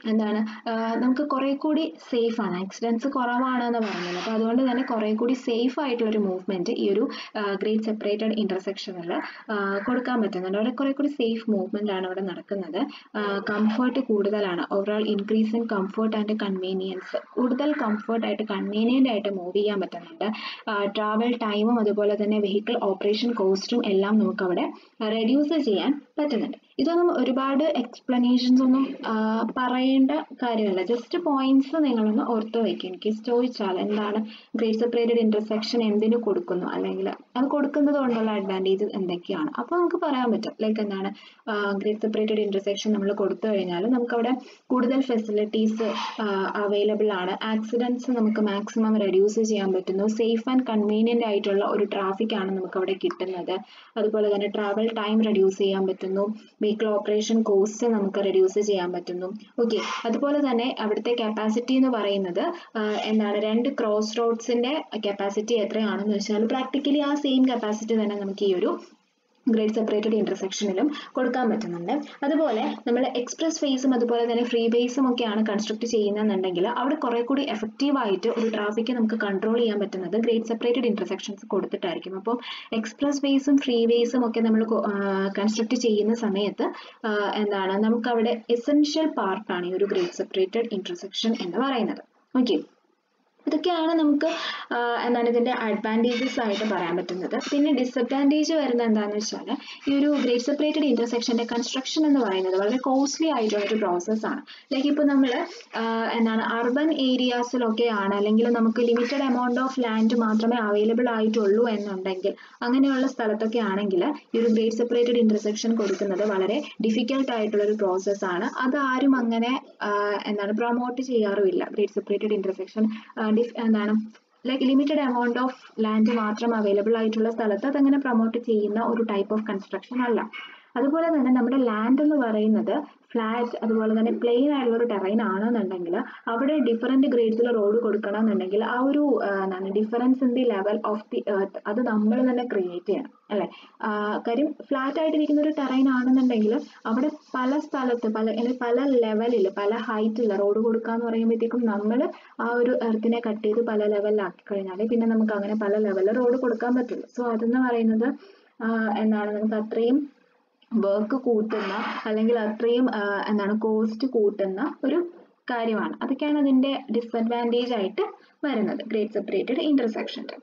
എന്താണ് ആഹ് നമുക്ക് കുറെ കൂടി സേഫ് ആണ് ആക്സിഡൻസ് കുറവാണെന്ന് പറഞ്ഞത് അപ്പോൾ അതുകൊണ്ട് തന്നെ കുറെ കൂടി സേഫ് ആയിട്ടുള്ള ഒരു മൂവ്മെന്റ് ഈ ഒരു ഗ്രേറ്റ് സെപ്പറേറ്റഡ് ഇന്റർസെക്ഷനിൽ കൊടുക്കാൻ പറ്റുന്നുണ്ട് അവിടെ കുറെ കൂടി സേഫ് മൂവ്മെന്റ് ആണ് ഇവിടെ നടക്കുന്നത് കംഫർട്ട് കൂടുതലാണ് overall increase in comfort and convenience കൂടുതൽ കംഫർട്ട് ആയിട്ട് കൺവീനിയന്റ് ആയിട്ട് മൂവ് ചെയ്യാൻ പറ്റുന്നുണ്ട് ട്രാവൽ ടൈമും അതുപോലെ തന്നെ വെഹിക്കിൾ ഓപ്പറേഷൻ കോസ്റ്റും എല്ലാം നമുക്ക് അവിടെ റെഡ്യൂസ് ചെയ്യാൻ പറ്റുന്നുണ്ട് ഇതൊന്നും ഒരുപാട് എക്സ്പ്ലനേഷൻസ് ഒന്നും ആഹ് പറയേണ്ട കാര്യമല്ല ജസ്റ്റ് പോയിന്റ്സ് നിങ്ങളൊന്ന് ഓർത്ത് വയ്ക്കുക എനിക്ക് ചോദിച്ചാൽ എന്താണ് ഗ്രേറ്റ് സെപ്പറേറ്റഡ് ഇന്റർസെക്ഷൻ എന്തിനു കൊടുക്കുന്നു അല്ലെങ്കിൽ അത് കൊടുക്കുന്നത് കൊണ്ടുള്ള അഡ്വാൻറ്റേജ് എന്തൊക്കെയാണ് അപ്പോൾ നമുക്ക് പറയാൻ പറ്റും ലൈക്ക് എന്താണ് ഗ്രേറ്റ് സെപ്പറേറ്റഡ് ഇന്റർസെക്ഷൻ നമ്മൾ കൊടുത്തു കഴിഞ്ഞാൽ നമുക്ക് അവിടെ കൂടുതൽ ഫെസിലിറ്റീസ് അവൈലബിൾ ആണ് ആക്സിഡൻസ് നമുക്ക് മാക്സിമം റെഡ്യൂസ് ചെയ്യാൻ പറ്റുന്നു സേഫ് ആൻഡ് കൺവീനിയന്റ് ആയിട്ടുള്ള ഒരു ട്രാഫിക് ആണ് നമുക്ക് അവിടെ കിട്ടുന്നത് അതുപോലെ തന്നെ ട്രാവൽ ടൈം റെഡ്യൂസ് ചെയ്യാൻ പറ്റുന്നു വെഹിക്കിൾ ഓപ്പറേഷൻ കോസ്റ്റ് നമുക്ക് റെഡ്യൂസ് ചെയ്യാൻ പറ്റുന്നു ഓക്കെ അതുപോലെ തന്നെ അവിടുത്തെ കപ്പാസിറ്റി എന്ന് പറയുന്നത് ആഹ് എന്താണ് രണ്ട് ക്രോസ് റോഡ്സിന്റെ കപ്പാസിറ്റി എത്രയാണെന്ന് വെച്ചാൽ പ്രാക്ടിക്കലി ആ സെയിം കപ്പാസിറ്റി തന്നെ നമുക്ക് ഈ ഒരു ഗ്രേഡ് സെപ്പറേറ്റഡ് ഇന്റർസെക്ഷനിലും കൊടുക്കാൻ പറ്റുന്നുണ്ട് അതുപോലെ നമ്മൾ എക്സ്പ്രസ് ഫേസും അതുപോലെ തന്നെ ഫ്രീ ബേസും ഒക്കെയാണ് കൺസ്ട്രക്ട് ചെയ്യുന്നതെന്നുണ്ടെങ്കിൽ അവിടെ കുറെ കൂടി എഫക്റ്റീവ് ആയിട്ട് ഒരു ട്രാഫിക് നമുക്ക് കൺട്രോൾ ചെയ്യാൻ പറ്റുന്നത് ഗ്രേഡ് സെപ്പറേറ്റഡ് ഇന്റർസെക്ഷൻസ് കൊടുത്തിട്ടായിരിക്കും അപ്പോൾ എക്സ്പ്രസ് വേസും ഫ്രീ വേസും ഒക്കെ നമ്മൾ കൺസ്ട്രക്ട് ചെയ്യുന്ന സമയത്ത് ആഹ് എന്താണ് നമുക്ക് അവിടെ എസെൻഷ്യൽ പാർട്ടാണ് ഈ ഒരു ഗ്രേഡ് സെപ്പറേറ്റഡ് ഇന്റർസെക്ഷൻ എന്ന് പറയുന്നത് ഓക്കെ ഇതൊക്കെയാണ് നമുക്ക് ആഹ് എന്താണ് ഇതിന്റെ അഡ്വാൻറ്റേജസ് ആയിട്ട് പറയാൻ പറ്റുന്നത് പിന്നെ ഡിസഡ്വാൻറ്റേജ് വരുന്നത് എന്താണെന്ന് വെച്ചാൽ ഈ ഒരു ഗ്രേഡ് സെപ്പറേറ്റഡ് ഇന്റർസെക്ഷന്റെ കൺസ്ട്രക്ഷൻ എന്ന് പറയുന്നത് വളരെ കോസ്റ്റ്ലി ആയിട്ടുള്ള ഒരു പ്രോസസ്സാണ് ലൈക്ക് ഇപ്പോൾ നമ്മൾ എന്താണ് അർബൻ ഏരിയാസിലൊക്കെ ആണ് അല്ലെങ്കിൽ നമുക്ക് ലിമിറ്റഡ് എമൗണ്ട് ഓഫ് ലാൻഡ് മാത്രമേ അവൈലബിൾ ആയിട്ടുള്ളൂ എന്നുണ്ടെങ്കിൽ അങ്ങനെയുള്ള സ്ഥലത്തൊക്കെ ആണെങ്കിൽ ഈ ഒരു ഗ്രേഡ് സെപ്പറേറ്റഡ് ഇന്റർസെക്ഷൻ കൊടുക്കുന്നത് വളരെ ഡിഫിക്കൽട്ട് ആയിട്ടുള്ള ഒരു പ്രോസസ്സാണ് അത് ആരും അങ്ങനെ ആഹ് എന്താണ് പ്രൊമോട്ട് ചെയ്യാറുമില്ല ഗ്രേഡ് സെപ്പറേറ്റഡ് ഇന്റർസെക്ഷൻ എന്താണ് like limited amount of land മാത്രം അവൈലബിൾ ആയിട്ടുള്ള സ്ഥലത്ത് അതങ്ങനെ പ്രൊമോട്ട് ചെയ്യുന്ന ഒരു ടൈപ്പ് ഓഫ് കൺസ്ട്രക്ഷൻ അല്ല അതുപോലെ തന്നെ നമ്മുടെ ലാൻഡ് എന്ന് പറയുന്നത് ഫ്ലാറ്റ് അതുപോലെ തന്നെ പ്ലെയിൻ ആയിട്ടുള്ള ഒരു ടെറൈൻ ആണെന്നുണ്ടെങ്കിൽ അവിടെ ഡിഫറെന്റ് ഗ്രേഡ്സിൽ റോഡ് കൊടുക്കണം എന്നുണ്ടെങ്കിൽ ആ ഒരു ആഹ് എന്താണ് difference in the level of the earth അത് നമ്മൾ തന്നെ ക്രിയേറ്റ് ചെയ്യണം അല്ലെ കാര്യം ഫ്ലാറ്റ് ആയിട്ടിരിക്കുന്ന ഒരു ടെറൈൻ ആണെന്നുണ്ടെങ്കിൽ അവിടെ പല സ്ഥലത്ത് പല അല്ലെങ്കിൽ പല ലെവലിൽ പല ഹൈറ്റിൽ റോഡ് കൊടുക്കുക എന്ന് പറയുമ്പോഴത്തേക്കും നമ്മൾ ആ ഒരു എർത്തിനെ കട്ട് ചെയ്ത് പല ലെവലിലാക്കി കഴിഞ്ഞാൽ പിന്നെ നമുക്ക് അങ്ങനെ പല ലെവലിൽ റോഡ് കൊടുക്കാൻ പറ്റുള്ളൂ സോ അതെന്ന് പറയുന്നത് ആഹ് എന്താണ് നമുക്ക് അത്രയും വർക്ക് കൂട്ടുന്ന അല്ലെങ്കിൽ അത്രയും ആഹ് എന്താണ് കോസ്റ്റ് കൂട്ടുന്ന ഒരു കാര്യമാണ് അതൊക്കെയാണ് അതിന്റെ ഡിസഡ്വാൻറ്റേജ് ആയിട്ട് വരുന്നത് ഗ്രേഡ് സെപ്പറേറ്റഡ് ഇന്റർസെക്ഷൻ്റെ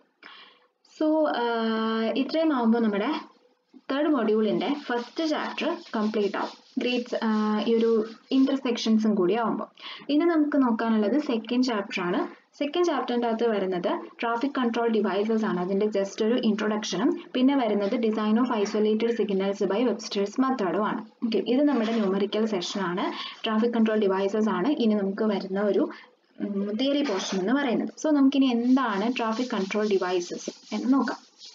സോ ഇത്രയും ആകുമ്പോൾ നമ്മുടെ തേർഡ് മൊഡ്യൂളിൻ്റെ ഫസ്റ്റ് ചാപ്റ്റർ കംപ്ലീറ്റ് ആവും ഗ്രേഡ്സ് ഈ ഒരു ഇന്റർസെക്ഷൻസും കൂടി ആവുമ്പോൾ ഇനി നമുക്ക് നോക്കാനുള്ളത് സെക്കൻഡ് ചാപ്റ്റർ ആണ് സെക്കൻഡ് ചാപ്റ്ററിൻ്റെ അകത്ത് വരുന്നത് ട്രാഫിക് കൺട്രോൾ ഡിവൈസസ് ആണ് അതിൻ്റെ ജസ്റ്റ് ഒരു ഇൻട്രൊഡക്ഷനും പിന്നെ വരുന്നത് design of isolated signals by Webster's മെത്തേഡും ആണ് ഓക്കെ ഇത് നമ്മുടെ ന്യൂമറിക്കൽ സെഷൻ ആണ് ട്രാഫിക് കൺട്രോൾ ഡിവൈസസ് ആണ് ഇനി നമുക്ക് വരുന്ന ഒരു തിയറി പോർഷൻ എന്ന് പറയുന്നത് സോ നമുക്കിനി എന്താണ് ട്രാഫിക് കൺട്രോൾ ഡിവൈസസ് എന്ന് നോക്കാം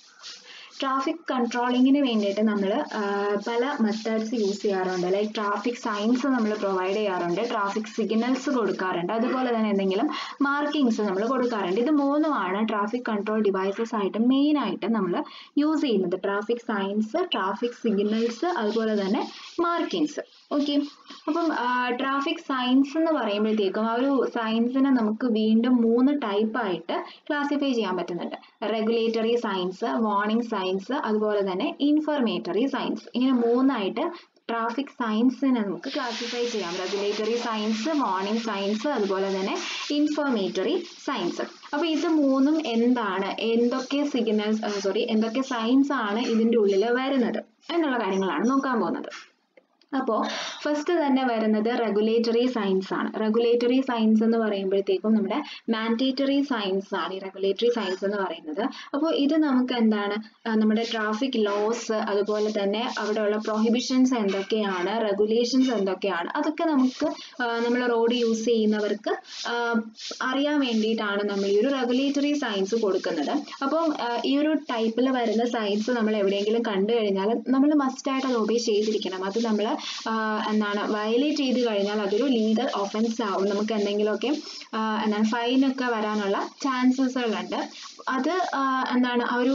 ട്രാഫിക് കൺട്രോളിങ്ങിന് വേണ്ടിയിട്ട് നമ്മൾ പല മെത്തേഡ്സ് യൂസ് ചെയ്യാറുണ്ട് ലൈക്ക് ട്രാഫിക് സൈൻസ് നമ്മൾ പ്രൊവൈഡ് ചെയ്യാറുണ്ട് ട്രാഫിക് സിഗ്നൽസ് കൊടുക്കാറുണ്ട് അതുപോലെ തന്നെ എന്തെങ്കിലും മാർക്കിങ്സ് നമ്മൾ കൊടുക്കാറുണ്ട് ഇത് മൂന്നുമാണ് ട്രാഫിക് കൺട്രോൾ ഡിവൈസസ് ആയിട്ട് മെയിൻ ആയിട്ട് നമ്മൾ യൂസ് ചെയ്യുന്നത് ട്രാഫിക് സൈൻസ് ട്രാഫിക് സിഗ്നൽസ് അതുപോലെ തന്നെ മാർക്കിങ്സ് ഓക്കെ അപ്പം ട്രാഫിക് സയൻസ് എന്ന് പറയുമ്പോഴത്തേക്കും ആ ഒരു സയൻസിനെ നമുക്ക് വീണ്ടും മൂന്ന് ടൈപ്പ് ആയിട്ട് ക്ലാസിഫൈ ചെയ്യാൻ പറ്റുന്നുണ്ട് റെഗുലേറ്ററി സയൻസ് വാർണിംഗ് സയൻസ് അതുപോലെ തന്നെ ഇൻഫർമേറ്ററി സയൻസ് ഇങ്ങനെ മൂന്നായിട്ട് ട്രാഫിക് സയൻസിനെ നമുക്ക് ക്ലാസിഫൈ ചെയ്യാം റെഗുലേറ്ററി സയൻസ് വാർണിംഗ് സയൻസ് അതുപോലെ തന്നെ ഇൻഫർമേറ്ററി സയൻസ് അപ്പോൾ ഇത് മൂന്നും എന്താണ് എന്തൊക്കെ സിഗ്നൽസ് സോറി എന്തൊക്കെ സയൻസ് ആണ് ഇതിൻ്റെ ഉള്ളിൽ വരുന്നത് എന്നുള്ള കാര്യങ്ങളാണ് നോക്കാൻ പോകുന്നത് അപ്പോൾ ഫസ്റ്റ് തന്നെ വരുന്നത് റെഗുലേറ്ററി സയൻസ് ആണ് റെഗുലേറ്ററി സയൻസ് എന്ന് പറയുമ്പോഴത്തേക്കും നമ്മുടെ മാൻഡേറ്ററി സയൻസ് ആണ് ഈ റെഗുലേറ്ററി സയൻസ് എന്ന് പറയുന്നത് അപ്പോൾ ഇത് നമുക്ക് എന്താണ് നമ്മുടെ ട്രാഫിക് ലോസ് അതുപോലെ തന്നെ അവിടെയുള്ള പ്രൊഹിബിഷൻസ് എന്തൊക്കെയാണ് റെഗുലേഷൻസ് എന്തൊക്കെയാണ് അതൊക്കെ നമുക്ക് നമ്മൾ റോഡ് യൂസ് ചെയ്യുന്നവർക്ക് അറിയാൻ വേണ്ടിയിട്ടാണ് നമ്മൾ ഈ ഒരു റെഗുലേറ്ററി സയൻസ് കൊടുക്കുന്നത് അപ്പം ഈ ഒരു ടൈപ്പിൽ വരുന്ന സയൻസ് നമ്മൾ എവിടെയെങ്കിലും കണ്ടു കഴിഞ്ഞാൽ നമ്മൾ മസ്റ്റായിട്ട് അത് ഒബേ ചെയ്തിരിക്കണം അത് നമ്മൾ എന്താണ് വയലേറ്റ് ചെയ്ത് കഴിഞ്ഞാൽ അതൊരു ലീഗൽ ഒഫൻസ് ആവും നമുക്ക് എന്തെങ്കിലുമൊക്കെ എന്താണ് ഫൈനൊക്കെ വരാനുള്ള ചാൻസസുകളുണ്ട് അത് എന്താണ് ആ ഒരു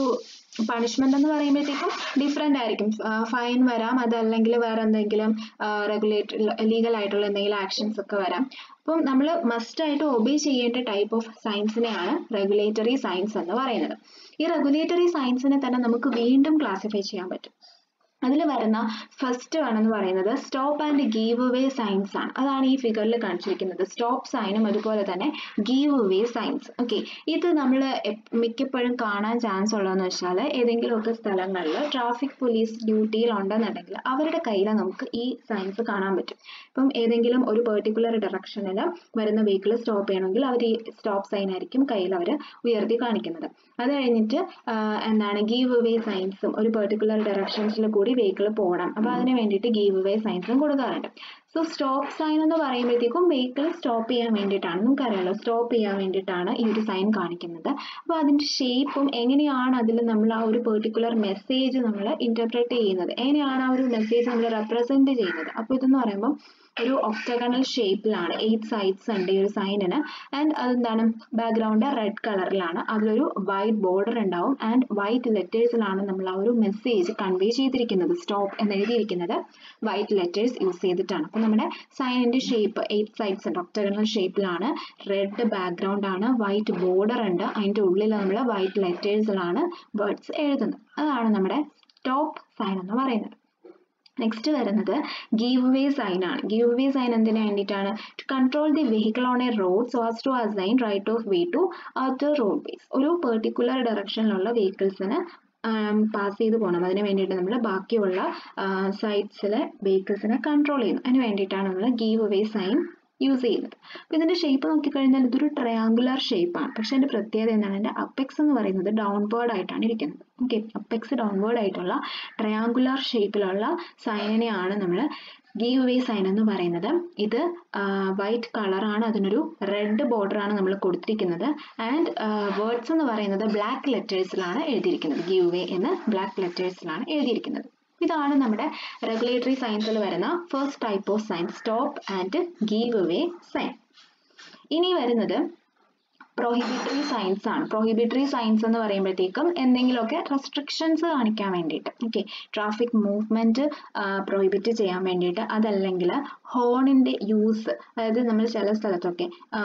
പണിഷ്മെന്റ് എന്ന് പറയുമ്പോഴത്തേക്കും ഡിഫറെന്റ് ആയിരിക്കും ഫൈൻ വരാം അതല്ലെങ്കിൽ വേറെ എന്തെങ്കിലും റെഗുലേറ്ററി ലീഗൽ ആയിട്ടുള്ള എന്തെങ്കിലും ആക്ഷൻസ് ഒക്കെ വരാം അപ്പം നമ്മൾ മസ്റ്റ് ആയിട്ട് ഒബേ ചെയ്യേണ്ട ടൈപ്പ് ഓഫ് സയൻസിനെയാണ് റെഗുലേറ്ററി സയൻസ് എന്ന് പറയുന്നത് ഈ റെഗുലേറ്ററി സയൻസിനെ തന്നെ നമുക്ക് വീണ്ടും ക്ലാസിഫൈ ചെയ്യാൻ പറ്റും അതിൽ വരുന്ന ഫസ്റ്റ് വൺ എന്ന് പറയുന്നത് stop and give away signs ആണ് അതാണ് ഈ ഫിഗറിൽ കാണിച്ചിരിക്കുന്നത് സ്റ്റോപ്പ് സൈനും അതുപോലെ തന്നെ ഗീവ് അവേ സൈൻസ് ഓക്കെ ഇത് നമ്മൾ മിക്കപ്പോഴും കാണാൻ ചാൻസ് ഉള്ളതെന്ന് വെച്ചാൽ ഏതെങ്കിലുമൊക്കെ സ്ഥലങ്ങളിൽ ട്രാഫിക് പോലീസ് ഡ്യൂട്ടിയിൽ ഉണ്ടെന്നുണ്ടെങ്കിൽ അവരുടെ കയ്യിൽ നമുക്ക് ഈ സൈൻസ് കാണാൻ പറ്റും ഇപ്പം ഏതെങ്കിലും ഒരു പെർട്ടിക്കുലർ ഡയറക്ഷനിൽ വരുന്ന വെഹിക്കിൾ സ്റ്റോപ്പ് ചെയ്യണമെങ്കിൽ അവർ ഈ സ്റ്റോപ്പ് സൈൻ ആയിരിക്കും കയ്യിൽ അവർ ഉയർത്തി കാണിക്കുന്നത് അത് കഴിഞ്ഞിട്ട് എന്താണ് ഗീവ് അവേ സൈൻസും ഒരു പെർട്ടിക്കുലർ ഡയറക്ഷൻസിൽ കൂടി വെഹിക്കിൾ പോകണം അപ്പോൾ അതിന് വേണ്ടിയിട്ട് ഗീവ് അവേ സൈൻസും കൊടുക്കാറുണ്ട് സോ സ്റ്റോപ്പ് സൈൻ എന്ന് പറയുമ്പോഴത്തേക്കും വെഹിക്കിൾ സ്റ്റോപ്പ് ചെയ്യാൻ വേണ്ടിയിട്ടാണ് നമുക്കറിയാലോ സ്റ്റോപ്പ് ചെയ്യാൻ വേണ്ടിയിട്ടാണ് ഈ ഒരു സൈൻ കാണിക്കുന്നത് അപ്പോൾ അതിൻ്റെ ഷേപ്പും എങ്ങനെയാണ് അതിൽ നമ്മൾ ആ ഒരു പെർട്ടിക്കുലർ മെസ്സേജ് നമ്മൾ ഇന്റർപ്രറ്റ് ചെയ്യുന്നത് എങ്ങനെയാണ് ആ ഒരു മെസ്സേജ് നമ്മൾ റെപ്രസെന്റ് ചെയ്യുന്നത് അപ്പോൾ ഇതെന്ന് പറയുമ്പോൾ ഒരു ഒക്ടഗണൽ ഷേപ്പിലാണ് എയ്റ്റ് സൈഡ്സ് ഉണ്ട് ഈ ഒരു സൈനിന് ആൻഡ് അതെന്താണ് ബാക്ക്ഗ്രൗണ്ട് റെഡ് കളറിലാണ് അതിലൊരു വൈറ്റ് ബോർഡർ ഉണ്ടാവും ആൻഡ് വൈറ്റ് ലെറ്റേഴ്സിലാണ് നമ്മൾ ആ ഒരു മെസ്സേജ് കൺവേ ചെയ്തിരിക്കുന്നത് സ്റ്റോപ്പ് എന്ന് എഴുതിയിരിക്കുന്നത് വൈറ്റ് ലെറ്റേഴ്സ് യൂസ് ചെയ്തിട്ടാണ് അപ്പോൾ നമ്മുടെ സൈനിന്റെ ഷേപ്പ് എയ്റ്റ് സൈഡ്സ് ഉണ്ട് ഒക്ടഗണൽ ഷേപ്പിലാണ് റെഡ് ബാക്ക്ഗ്രൗണ്ട് ആണ് വൈറ്റ് ബോർഡർ ഉണ്ട് അതിൻ്റെ ഉള്ളിൽ നമ്മൾ വൈറ്റ് ലെറ്റേഴ്സിലാണ് വേർഡ്സ് എഴുതുന്നത് അതാണ് നമ്മുടെ സ്റ്റോപ്പ് സൈൻ എന്ന് പറയുന്നത് നെക്സ്റ്റ് വരുന്നത് ഗീവ് വേ സൈൻ ആണ് ഗീവ് വേ സൈൻ എന്തിനു വേണ്ടിയിട്ടാണ് to control the vehicle on a road so as to assign right of way to other road ways ഒരു പെർട്ടിക്കുലർ ഡയറക്ഷനിലുള്ള വെഹിക്കിൾസിന് പാസ് ചെയ്ത് പോകണം അതിന് വേണ്ടിയിട്ട് നമ്മൾ ബാക്കിയുള്ള സൈഡ്സിലെ വെഹിക്കിൾസിനെ കൺട്രോൾ ചെയ്യുന്നു അതിന് വേണ്ടിയിട്ടാണ് നമ്മൾ ഗീവ് വേ സൈൻ യൂസ് ചെയ്യുന്നത് അപ്പോൾ ഇതിൻ്റെ ഷേപ്പ് നോക്കിക്കഴിഞ്ഞാൽ ഇതൊരു ട്രയാങ്കുലർ ഷേപ്പാണ് പക്ഷേ അതിൻ്റെ പ്രത്യേകത എന്താണ് അതിൻ്റെ അപ്പെക്സ് എന്ന് പറയുന്നത് ഡൗൺവേർഡ് ആയിട്ടാണ് ഇരിക്കുന്നത് ഓക്കെ അപ്പെക്സ് ഡൗൺവേർഡ് ആയിട്ടുള്ള ട്രയാങ്കുലർ ഷേപ്പിലുള്ള സൈനിനെയാണ് നമ്മൾ ഗീവ് വേ സൈൻ എന്ന് പറയുന്നത് ഇത് വൈറ്റ് കളറാണ് അതിനൊരു റെഡ് ബോർഡർ ആണ് നമ്മൾ കൊടുത്തിരിക്കുന്നത് ആൻഡ് വേർഡ്സ് എന്ന് പറയുന്നത് ബ്ലാക്ക് ലെറ്റേഴ്സിലാണ് എഴുതിയിരിക്കുന്നത് ഗീവ് വേ എന്ന് ബ്ലാക്ക് ലെറ്റേഴ്സിലാണ് എഴുതിയിരിക്കുന്നത് ഇതാണ് നമ്മുടെ റെഗുലേറ്ററി സയൻസിൽ വരുന്ന first type of sign stop and give away sign ഇനി വരുന്നത് പ്രൊഹിബിറ്ററി സയൻസ് ആണ് പ്രൊഹിബിറ്ററി സയൻസ് എന്ന് പറയുമ്പോഴത്തേക്കും എന്തെങ്കിലുമൊക്കെ റെസ്ട്രിക്ഷൻസ് കാണിക്കാൻ വേണ്ടിയിട്ട് ഓക്കെ ട്രാഫിക് മൂവ്മെന്റ് പ്രൊഹിബിറ്റ് ചെയ്യാൻ വേണ്ടിയിട്ട് അതല്ലെങ്കിൽ ഹോണിന്റെ യൂസ് അതായത് നമ്മൾ ചില സ്ഥലത്തൊക്കെ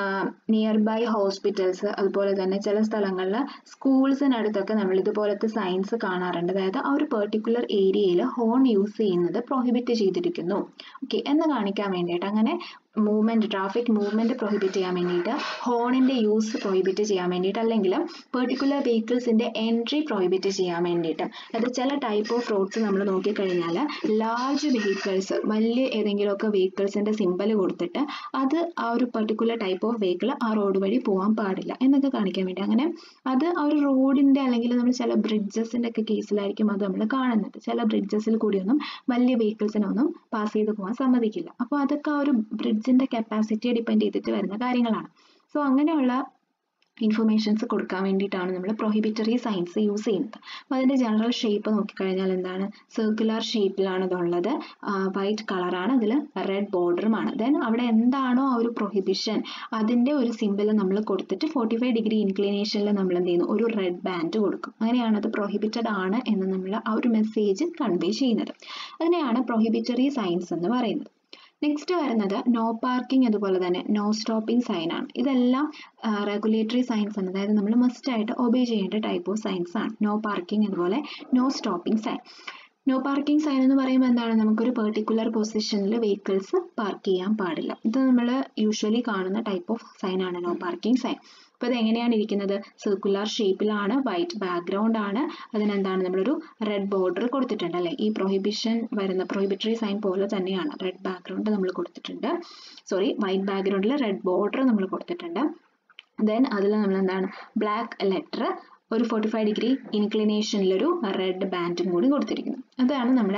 നിയർ ബൈ ഹോസ്പിറ്റൽസ് അതുപോലെ തന്നെ ചില സ്ഥലങ്ങളിൽ സ്കൂൾസിനടുത്തൊക്കെ നമ്മൾ ഇതുപോലത്തെ സയൻസ് കാണാറുണ്ട് അതായത് ആ ഒരു പെർട്ടിക്കുലർ ഏരിയയിൽ ഹോൺ യൂസ് ചെയ്യുന്നത് പ്രൊഹിബിറ്റ് ചെയ്തിരിക്കുന്നു ഓക്കെ എന്ന് കാണിക്കാൻ വേണ്ടിയിട്ട് അങ്ങനെ മൂവ്മെന്റ് ട്രാഫിക് മൂവ്മെന്റ് പ്രൊഹിബിറ്റ് ചെയ്യാൻ വേണ്ടിയിട്ട് ഹോണിന്റെ യൂസ് പ്രൊഹിബിറ്റ് ചെയ്യാൻ വേണ്ടിയിട്ട് അല്ലെങ്കിൽ പെർട്ടിക്കുലർ വെഹിക്കിൾസിന്റെ എൻട്രി പ്രൊഹിബിറ്റ് ചെയ്യാൻ വേണ്ടിയിട്ട് അത് ചില ടൈപ്പ് ഓഫ് റോഡ്സ് നമ്മൾ നോക്കിക്കഴിഞ്ഞാൽ ലാർജ് വെഹിക്കിൾസ് വലിയ ഏതെങ്കിലുമൊക്കെ വെഹിക്കിൾസിന്റെ സിമ്പൽ കൊടുത്തിട്ട് അത് ആ ഒരു പെർട്ടിക്കുലർ ടൈപ്പ് ഓഫ് വെഹിക്കിൾ ആ റോഡ് വഴി പോകാൻ പാടില്ല എന്നൊക്കെ കാണിക്കാൻ വേണ്ടി അങ്ങനെ അത് ആ ഒരു റോഡിന്റെ അല്ലെങ്കിൽ നമ്മൾ ചില ബ്രിഡ്ജസിന്റെ ഒക്കെ കേസിലായിരിക്കും അത് നമ്മൾ കാണുന്നത് ചില ബ്രിഡ്ജസിൽ കൂടിയൊന്നും വലിയ വെഹിക്കിൾസിനൊന്നും പാസ് ചെയ്ത് പോകാൻ സമ്മതിക്കില്ല അപ്പോൾ അതൊക്കെ ആ ഒരു ബ്രിഡ്ജിന്റെ കപ്പാസിറ്റിയെ ഡിപ്പെൻഡ് ചെയ്തിട്ട് വരുന്ന കാര്യങ്ങളാണ് സോ അങ്ങനെയുള്ള ഇൻഫർമേഷൻസ് കൊടുക്കാൻ വേണ്ടിയിട്ടാണ് നമ്മൾ പ്രൊഹിബിറ്ററി സയൻസ് യൂസ് ചെയ്യുന്നത് അപ്പോൾ അതിൻ്റെ ജനറൽ ഷേപ്പ് നോക്കിക്കഴിഞ്ഞാൽ എന്താണ് സർക്കുലർ ഷേപ്പിലാണ് ഇതുള്ളത് വൈറ്റ് കളറാണ് അതിൽ റെഡ് ബോർഡറുമാണ് ദെൻ അവിടെ എന്താണോ ആ ഒരു പ്രൊഹിബിഷൻ അതിൻ്റെ ഒരു സിമ്പിൾ നമ്മൾ കൊടുത്തിട്ട് ഫോർട്ടി ഫൈവ് ഡിഗ്രി ഇൻക്ലിനേഷനിൽ നമ്മൾ എന്ത് ചെയ്യുന്നു ഒരു റെഡ് ബാൻഡ് കൊടുക്കും അങ്ങനെയാണ് അത് പ്രൊഹിബിറ്റഡ് ആണ് എന്ന് നമ്മൾ ആ ഒരു മെസ്സേജ് കൺവേ ചെയ്യുന്നത് അതിനെയാണ് പ്രൊഹിബിറ്ററി സയൻസ് എന്ന് പറയുന്നത് നെക്സ്റ്റ് വരുന്നത് നോ പാർക്കിംഗ് അതുപോലെ തന്നെ നോ സ്റ്റോപ്പിംഗ് സൈൻ ആണ് ഇതെല്ലാം റെഗുലേറ്ററി സയൻസ് ആണ് അതായത് നമ്മൾ മസ്റ്റ് ആയിട്ട് ഒബേ ചെയ്യേണ്ട ടൈപ്പ് ഓഫ് സയൻസ് ആണ് നോ പാർക്കിംഗ് അതുപോലെ no stopping sign no parking sign എന്ന് പറയുമ്പോൾ എന്താണ് നമുക്കൊരു പെർട്ടിക്കുലർ പൊസിഷനിൽ വെഹിക്കിൾസ് പാർക്ക് ചെയ്യാൻ പാടില്ല ഇത് നമ്മൾ യൂഷ്വലി കാണുന്ന ടൈപ്പ് ഓഫ് സൈൻ ആണ് നോ പാർക്കിംഗ് സൈൻ അപ്പോൾ ഇത് എങ്ങനെയാണ് ഇരിക്കുന്നത് സർക്കുലർ ഷേപ്പിലാണ് വൈറ്റ് ബാക്ക്ഗ്രൗണ്ട് ആണ് അതിനെന്താണ് നമ്മളൊരു റെഡ് ബോർഡർ കൊടുത്തിട്ടുണ്ട് അല്ലേ ഈ പ്രൊഹിബിഷൻ വരുന്ന പ്രൊഹിബിറ്ററി സൈൻ പോലെ തന്നെയാണ് റെഡ് ബാക്ക്ഗ്രൗണ്ട് നമ്മൾ കൊടുത്തിട്ടുണ്ട് സോറി വൈറ്റ് ബാക്ക്ഗ്രൗണ്ടിൽ റെഡ് ബോർഡർ നമ്മൾ കൊടുത്തിട്ടുണ്ട് ദെൻ അതിൽ നമ്മൾ എന്താണ് ബ്ലാക്ക് ലെറ്റർ ഒരു ഫോർട്ടി ഫൈവ് ഡിഗ്രി ഇൻക്ലിനേഷനിലൊരു റെഡ് ബാൻഡും കൂടി കൊടുത്തിരിക്കുന്നു അതാണ് നമ്മുടെ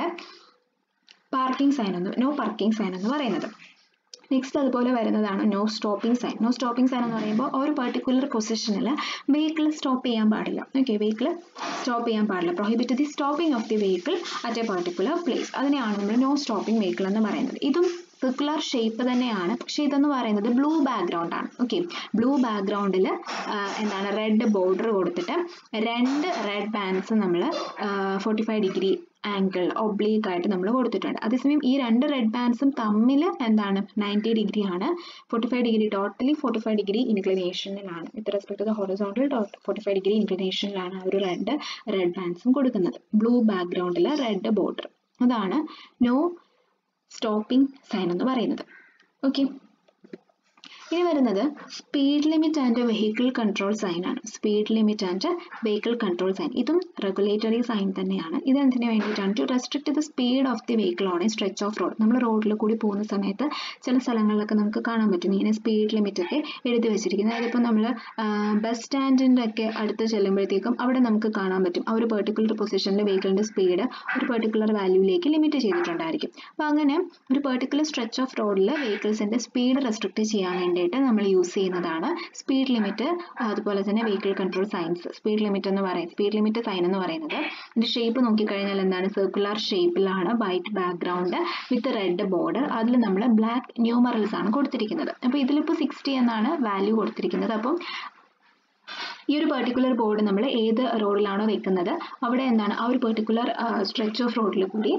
പാർക്കിംഗ് സൈൻ എന്ന് നോ പാർക്കിംഗ് സൈൻ എന്ന് പറയുന്നത് നെക്സ്റ്റ് അതുപോലെ വരുന്നതാണ് no stopping sign no stopping sign എന്ന് പറയുമ്പോൾ ഒരു പെർട്ടിക്കുലർ പൊസിഷനിൽ വെഹിക്കിൾ സ്റ്റോപ്പ് ചെയ്യാൻ പാടില്ല ഓക്കെ വെഹിക്കിൾ സ്റ്റോപ്പ് ചെയ്യാൻ പാടില്ല prohibit the stopping of the vehicle at a particular place അതിനെയാണ് നമ്മൾ നോ സ്റ്റോപ്പിംഗ് വെഹിക്കിൾ എന്ന് പറയുന്നത് ഇതും സർക്കുലർ ഷേപ്പ് തന്നെയാണ് പക്ഷെ ഇതെന്ന് പറയുന്നത് ബ്ലൂ ബാക്ക്ഗ്രൗണ്ട് ആണ് ഓക്കെ ബ്ലൂ ബാക്ക്ഗ്രൗണ്ടിൽ എന്താണ് റെഡ് ബോർഡർ കൊടുത്തിട്ട് രണ്ട് റെഡ് ബാൻഡ്സ് നമ്മൾ forty five degree angle oblique ആയിട്ട് നമ്മൾ കൊടുത്തിട്ടുണ്ട് അതേസമയം ഈ രണ്ട് റെഡ് ബാൻഡ്സും തമ്മിൽ എന്താണ് നയൻറ്റി ഡിഗ്രി ആണ് forty five degree totally forty five degree ഇൻക്ലിനേഷനിലാണ് with respect to the horizontal forty five degree ഇൻക്ലിനേഷനിലാണ് ആ ഒരു രണ്ട് റെഡ് ബാൻഡ്സും കൊടുക്കുന്നത് ബ്ലൂ ബാക്ക്ഗ്രൗണ്ടിൽ റെഡ് ബോർഡർ അതാണ് നോ സ്റ്റോപ്പിംഗ് സൈൻ എന്ന് പറയുന്നത് ഓക്കെ ഇനി വരുന്നത് speed limit and vehicle control sign ആണ് speed limit and vehicle control sign ഇതും റെഗുലേറ്ററി സൈൻ തന്നെയാണ് ഇത് എന്തിനു വേണ്ടിയിട്ടാണ് to restrict the speed of the vehicle on a stretch of road നമ്മൾ റോഡിൽ കൂടി പോകുന്ന സമയത്ത് ചില സ്ഥലങ്ങളിലൊക്കെ നമുക്ക് കാണാൻ പറ്റും ഇങ്ങനെ സ്പീഡ് ലിമിറ്റ് ഒക്കെ എഴുതി വെച്ചിരിക്കുന്നത് അതിപ്പോൾ നമ്മൾ ബസ് സ്റ്റാൻഡിൻ്റെ ഒക്കെ അടുത്ത് ചെല്ലുമ്പോഴത്തേക്കും അവിടെ നമുക്ക് കാണാൻ പറ്റും ആ ഒരു പെർട്ടിക്കുലർ പൊസിഷനിൽ വെഹിക്കിളിൻ്റെ സ്പീഡ് ഒരു പെർട്ടിക്കുലർ വാല്യൂയിലേക്ക് ലിമിറ്റ് ചെയ്തിട്ടുണ്ടായിരിക്കും അപ്പോൾ അങ്ങനെ ഒരു പെർട്ടിക്കുലർ സ്ട്രെച്ച് ഓഫ് റോഡിൽ വെഹിക്കിൾസിൻ്റെ സ്പീഡ് റെസ്ട്രിക്ട് ചെയ്യാൻ വേണ്ടിയിട്ട് നമ്മൾ യൂസ് ചെയ്യുന്നതാണ് സ്പീഡ് ലിമിറ്റ് അതുപോലെ തന്നെ vehicle control signs speed limit എന്ന് പറയും സ്പീഡ് ലിമിറ്റ് സൈൻ എന്ന് പറയുന്നത് ഇതിന്റെ ഷേപ്പ് നോക്കിക്കഴിഞ്ഞാൽ എന്താണ് സർക്കുലർ ഷേപ്പിലാണ് white background with red border അതിൽ നമ്മൾ ബ്ലാക്ക് ന്യൂമറൽസ് ആണ് കൊടുത്തിരിക്കുന്നത് അപ്പോൾ ഇതിലിപ്പോൾ സിക്സ്റ്റി എന്നാണ് വാല്യൂ കൊടുത്തിരിക്കുന്നത് അപ്പം ഈ ഒരു പെർട്ടിക്കുലർ ബോർഡ് നമ്മൾ ഏത് റോഡിലാണോ വെക്കുന്നത് അവിടെ എന്താണ് ആ ഒരു പെർട്ടിക്കുലർ സ്ട്രെച്ച് ഓഫ് റോഡിൽ കൂടി